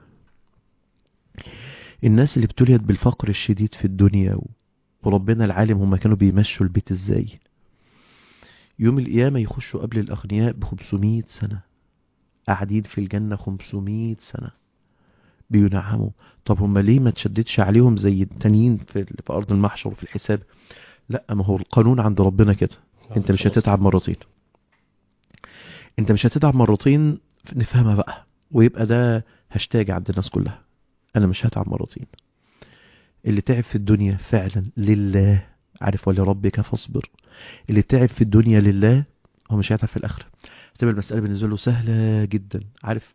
الناس اللي ابتليت بالفقر الشديد في الدنيا و- وربنا العالم هما كانوا بيمشوا البيت ازاي يوم القيامة يخشوا قبل الأغنياء ب 500 سنة قاعدين في الجنة 500 سنة بينعموا طب هم ليه ما تشددش عليهم زي التانيين في, في أرض المحشر وفي الحساب لا ما هو القانون عند ربنا كده انت مش هتتعب مرتين انت مش هتتعب مرتين نفهمها بقى ويبقى ده هاشتاج عند الناس كلها انا مش هتعب مرتين اللي تعب في الدنيا فعلا لله عارف ولربك فاصبر اللي تعب في الدنيا لله هو مش هيتعب في الاخره هتبقى المساله بالنسبه له سهله جدا عارف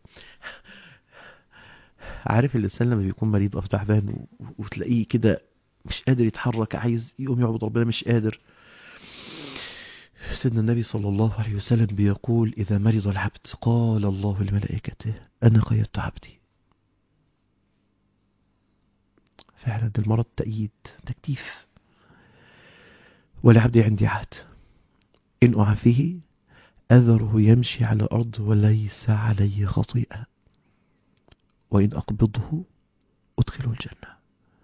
عارف الانسان لما بيكون مريض او تعبان و- وتلاقيه كده مش قادر يتحرك عايز يقوم يعبد ربنا مش قادر سيدنا النبي صلى الله عليه وسلم بيقول إذا مرض العبد قال الله لملائكته أنا قيدت عبدي فعلا ده المرض تأييد تكتيف ولعبدي عندي عهد إن أعافيه أذره يمشي على الأرض وليس عليه خطيئة وإن أقبضه أدخله الجنة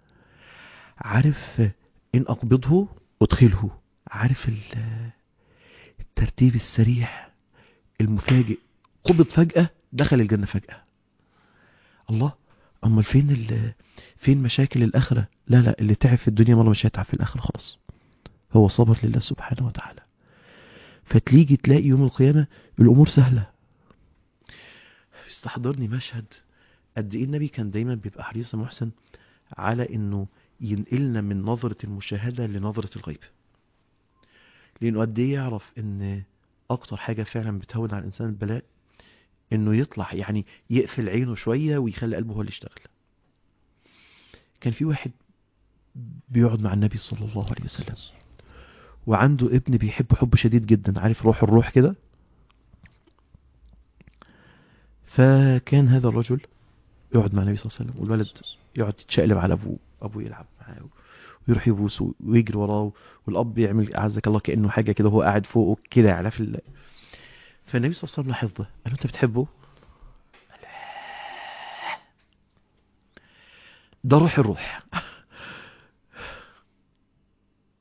عارف إن أقبضه أدخله عارف ال- الترتيب السريع المفاجئ قبض فجأة دخل الجنة فجأة الله أمال فين ال- فين مشاكل الآخرة لا لا اللي تعب في الدنيا والله مش هيتعب في الآخرة خلاص هو صبر لله سبحانه وتعالى فتيجي تلاقي يوم القيامة الأمور سهلة يستحضرني مشهد قد إيه النبي كان دايما بيبقى حريص يا محسن على إنه ينقلنا من نظرة المشاهدة لنظرة الغيب لأنه قد إيه يعرف إن أكتر حاجة فعلا بتهون على الإنسان البلاء إنه يطلع يعني يقفل عينه شوية ويخلي قلبه هو اللي يشتغل كان في واحد بيقعد مع النبي صلى الله عليه وسلم وعنده ابن بيحب حب شديد جدا عارف روح الروح كده فكان هذا الرجل يقعد مع النبي صلى الله عليه وسلم والولد يقعد يتشقلب على ابوه ابوه يلعب معاه ويروح يبوسه ويجري وراه والاب يعمل اعزك الله كانه حاجه كده وهو قاعد فوقه كده على في ال... فالنبي صلى الله عليه وسلم لاحظ ده قال له انت بتحبه قال لا. ده روح الروح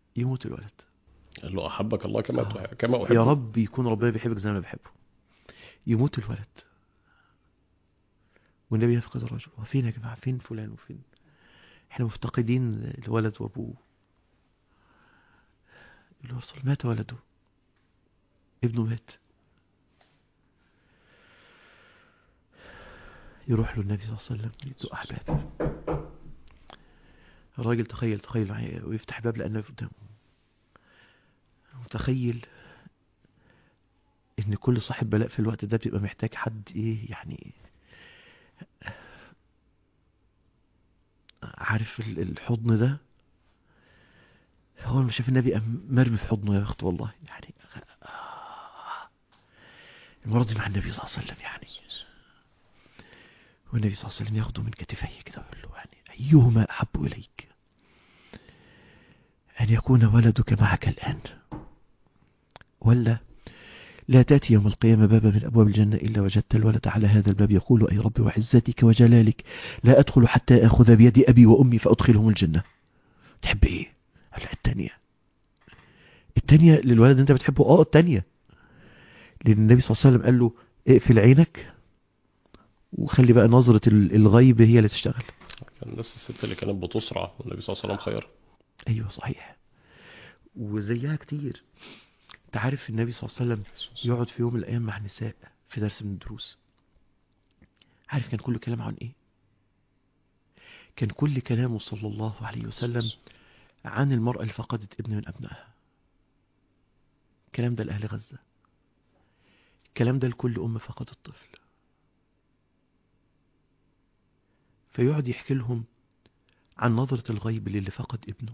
يموت الولد قال له احبك الله كما آه. كما احب يا رب يكون ربنا بيحبك زي ما انا بحبه يموت الولد والنبي يفقد الرجل وفين يا جماعه فين فلان وفين احنا مفتقدين الولد وابوه الرسول مات ولده ابنه مات يروح له النبي صلى الله عليه وسلم يدق احباب الراجل تخيل تخيل معايا ويفتح باب لقى النبي قدامه متخيل ان كل صاحب بلاء في الوقت ده بيبقى محتاج حد ايه يعني عارف ال- الحضن ده هو لما شاف النبي قام مرمي في حضنه يا اخت والله يعني آه. المرة دي مع النبي صلى الله عليه وسلم يعني والنبي صلى الله عليه وسلم ياخده من كتفيه كده ويقول له يعني أيهما أحب إليك أن يكون ولدك معك الآن ولا لا تأتي يوم القيامة بابا من أبواب الجنة إلا وجدت الولد على هذا الباب يقول أي رب وعزتك وجلالك لا أدخل حتى أخذ بيد أبي وأمي فأدخلهم الجنة تحب إيه؟ قال لا التانية التانية للولد اللي أنت بتحبه آه التانية لأن النبي صلى الله عليه وسلم قال له اقفل عينك وخلي بقى نظرة ال- الغيب هي اللي تشتغل كان نفس الست اللي كانت بتصرع والنبي صلى الله عليه وسلم خيرها أيوة صحيح وزيها كتير انت عارف النبي صلى الله عليه وسلم يقعد في يوم من الأيام مع النساء في درس من الدروس عارف كان كل كلام عن إيه كان كل كلامه صلى الله عليه وسلم عن المرأة اللي فقدت ابن من أبنائها الكلام ده لأهل غزة الكلام ده لكل أم فقدت طفل فيقعد يحكي لهم عن نظرة الغيب للي فقد ابنه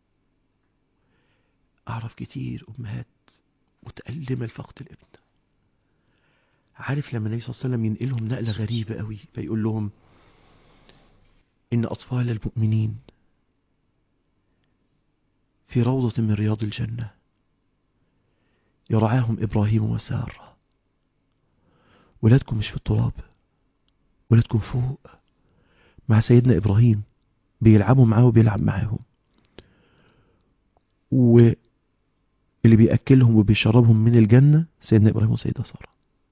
أعرف كتير أمهات متألمة لفقد الابن عارف لما النبي صلى الله عليه وسلم ينقلهم نقلة غريبة قوي فيقول لهم إن أطفال المؤمنين في روضة من رياض الجنة يرعاهم إبراهيم وسارة ولادكم مش في التراب ولادكم فوق مع سيدنا إبراهيم بيلعبوا معاه وبيلعب معاهم واللي بيأكلهم وبيشربهم من الجنة سيدنا إبراهيم وسيدة سارة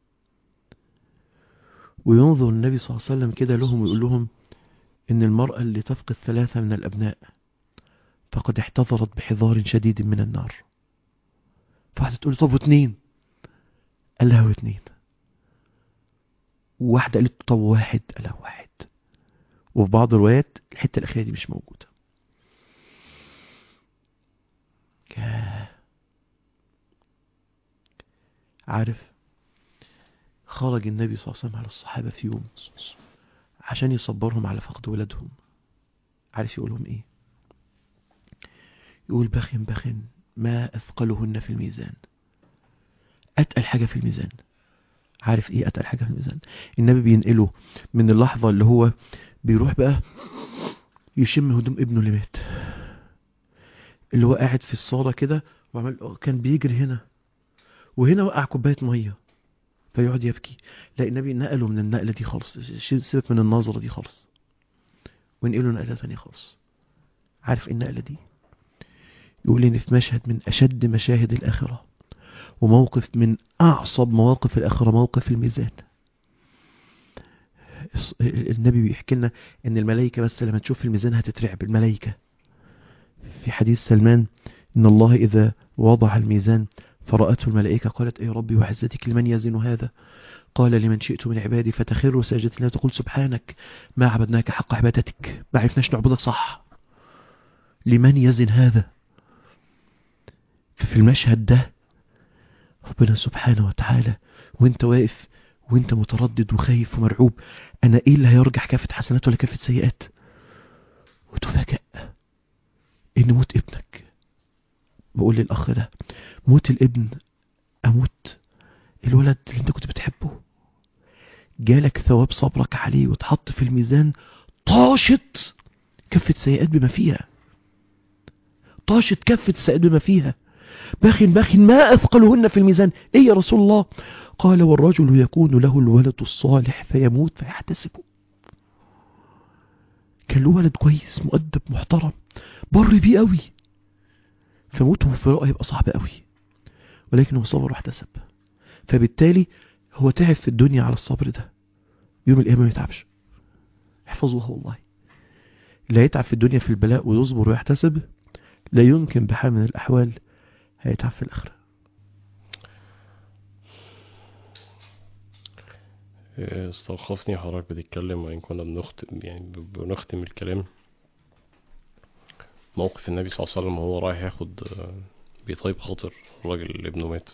وينظر النبي صلى الله عليه وسلم كده لهم ويقول لهم إن المرأة اللي تفقد ثلاثة من الأبناء فقد احتضرت بحذار شديد من النار فواحدة تقول له طب واتنين قال لها واتنين وواحدة قالت له طب واحد قال لها واحد وفي بعض الروايات الحتة الأخيرة دي مش موجودة ياه. عارف خرج النبي صلى الله عليه وسلم على الصحابة في يوم عشان يصبرهم على فقد ولادهم عارف يقولهم ايه يقول بخ بخ ما أثقلهن في الميزان أتقل حاجة في الميزان عارف ايه أتقل حاجة في الميزان النبي بينقله من اللحظة اللي هو بيروح بقى يشم هدوم ابنه اللي مات اللي هو قاعد في الصالة كده وعمل كان بيجري هنا وهنا وقع كوباية مية فيقعد يبكي لا النبي نقله من النقلة دي خالص ش- سيبك من النظرة دي خالص ونقله نقلة تانية خالص عارف ايه النقلة دي يقول ان في مشهد من اشد مشاهد الاخرة وموقف من اعصب مواقف الاخرة موقف الميزان الص- النبي بيحكي لنا ان الملائكة بس لما تشوف الميزان هتترعب الملائكة في حديث سلمان ان الله اذا وضع الميزان فرأته الملائكة قالت اي ربي وعزتك لمن يزن هذا قال لمن شئت من عبادي فتخر ساجدة لا تقول سبحانك ما عبدناك حق عبادتك ما عرفناش نعبدك صح لمن يزن هذا في المشهد ده ربنا سبحانه وتعالى وانت واقف وانت متردد وخايف ومرعوب انا ايه اللي هيرجح كافة حسنات ولا كافة سيئات وتفاجأ ان موت ابنك بقول للاخ ده موت الابن اموت الولد اللي انت كنت بتحبه جالك ثواب صبرك عليه وتحط في الميزان طاشت كفة سيئات بما فيها طاشت كفة السيئات بما فيها باخ باخ ما أثقلهن في الميزان إيه يا رسول الله قال والرجل يكون له الولد الصالح فيموت فيحتسبه كان له ولد كويس مؤدب محترم بر بيه قوي فموته في فراقه هيبقى صعب قوي ولكنه صبر واحتسب فبالتالي هو تعب في الدنيا على الصبر ده يوم القيامة ما يتعبش احفظوها والله اللي هيتعب في الدنيا في البلاء ويصبر ويحتسب لا يمكن بحال من الأحوال هيتعب في الآخرة استوقفني حضرتك بتتكلم وإن كنا بنختم يعني بنختم الكلام موقف النبي صلى الله عليه وسلم وهو رايح ياخد بيطيب خاطر الراجل اللي ابنه مات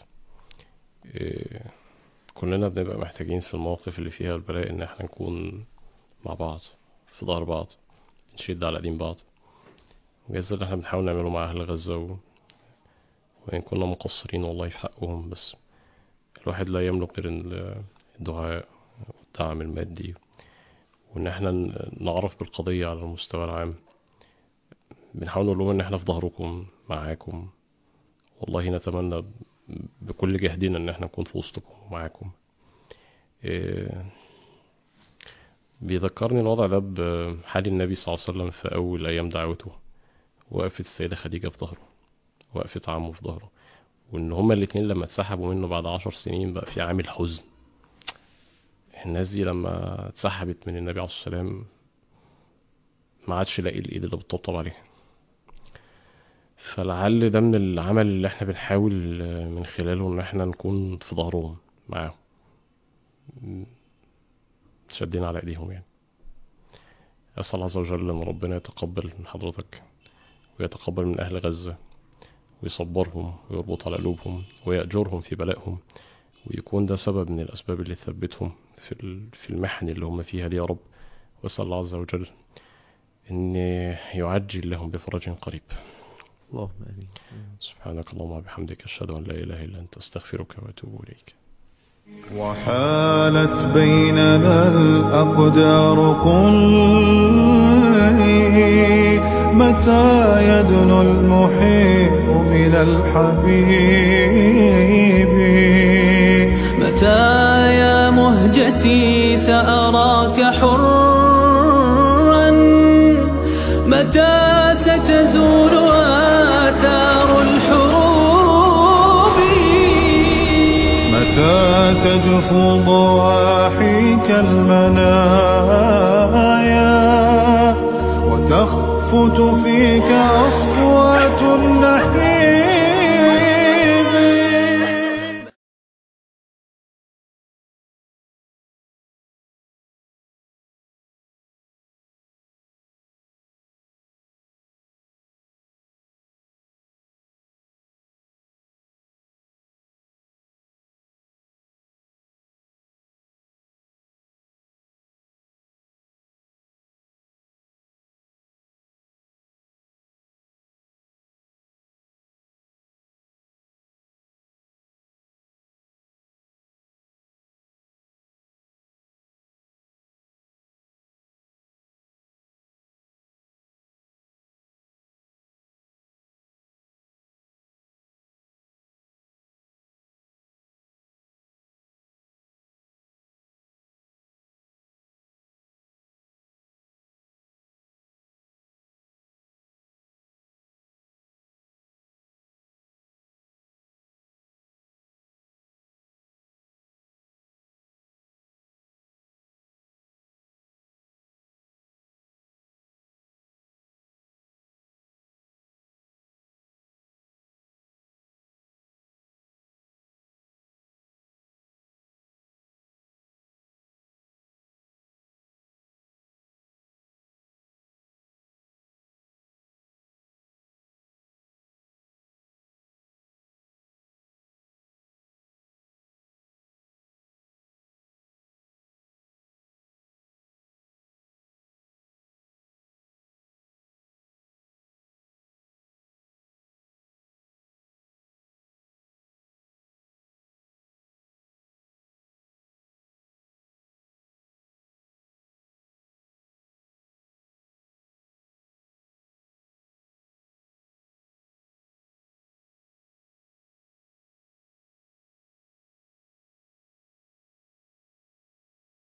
كلنا بنبقى محتاجين في المواقف اللي فيها البلاء ان احنا نكون مع بعض في ظهر بعض نشد على ايدين بعض وجايز اللي احنا بنحاول نعمله مع اهل غزة و... وان كنا مقصرين والله في حقهم بس الواحد لا يملك غير الدعاء والدعم المادي وان احنا نعرف بالقضية على المستوى العام بنحاول نقول لهم ان احنا في ظهركم معاكم والله نتمنى بكل جهدنا ان احنا نكون في وسطكم ومعاكم إيه بيذكرني الوضع ده بحال النبي صلى الله عليه وسلم في اول ايام دعوته وقفت السيدة خديجة في ظهره وقفت عمه في ظهره وان هما الاتنين لما اتسحبوا منه بعد عشر سنين بقى في عامل حزن الناس دي لما اتسحبت من النبي عليه الصلاة والسلام ما عادش لاقي الايد اللي بتطبطب عليها فلعل ده من العمل اللي احنا بنحاول من خلاله ان احنا نكون في ظهرهم معاهم شدينا على ايديهم يعني اسال الله عز وجل ان ربنا يتقبل من حضرتك ويتقبل من اهل غزة ويصبرهم ويربط على قلوبهم ويأجرهم في بلائهم ويكون ده سبب من الاسباب اللي تثبتهم في في المحن اللي هم فيها دي يا رب واسال الله عز وجل ان يعجل لهم بفرج قريب اللهم امين سبحانك اللهم وبحمدك اشهد ان لا اله الا انت استغفرك واتوب اليك وحالت بيننا الأقدار قل لي متى يدنو المحب من الحبيب متى يا مهجتي سأراك حرا متى ستزول آثار الحروب متى تجفو ضواحيك المنايا وتخفت فيك أصوات النحيب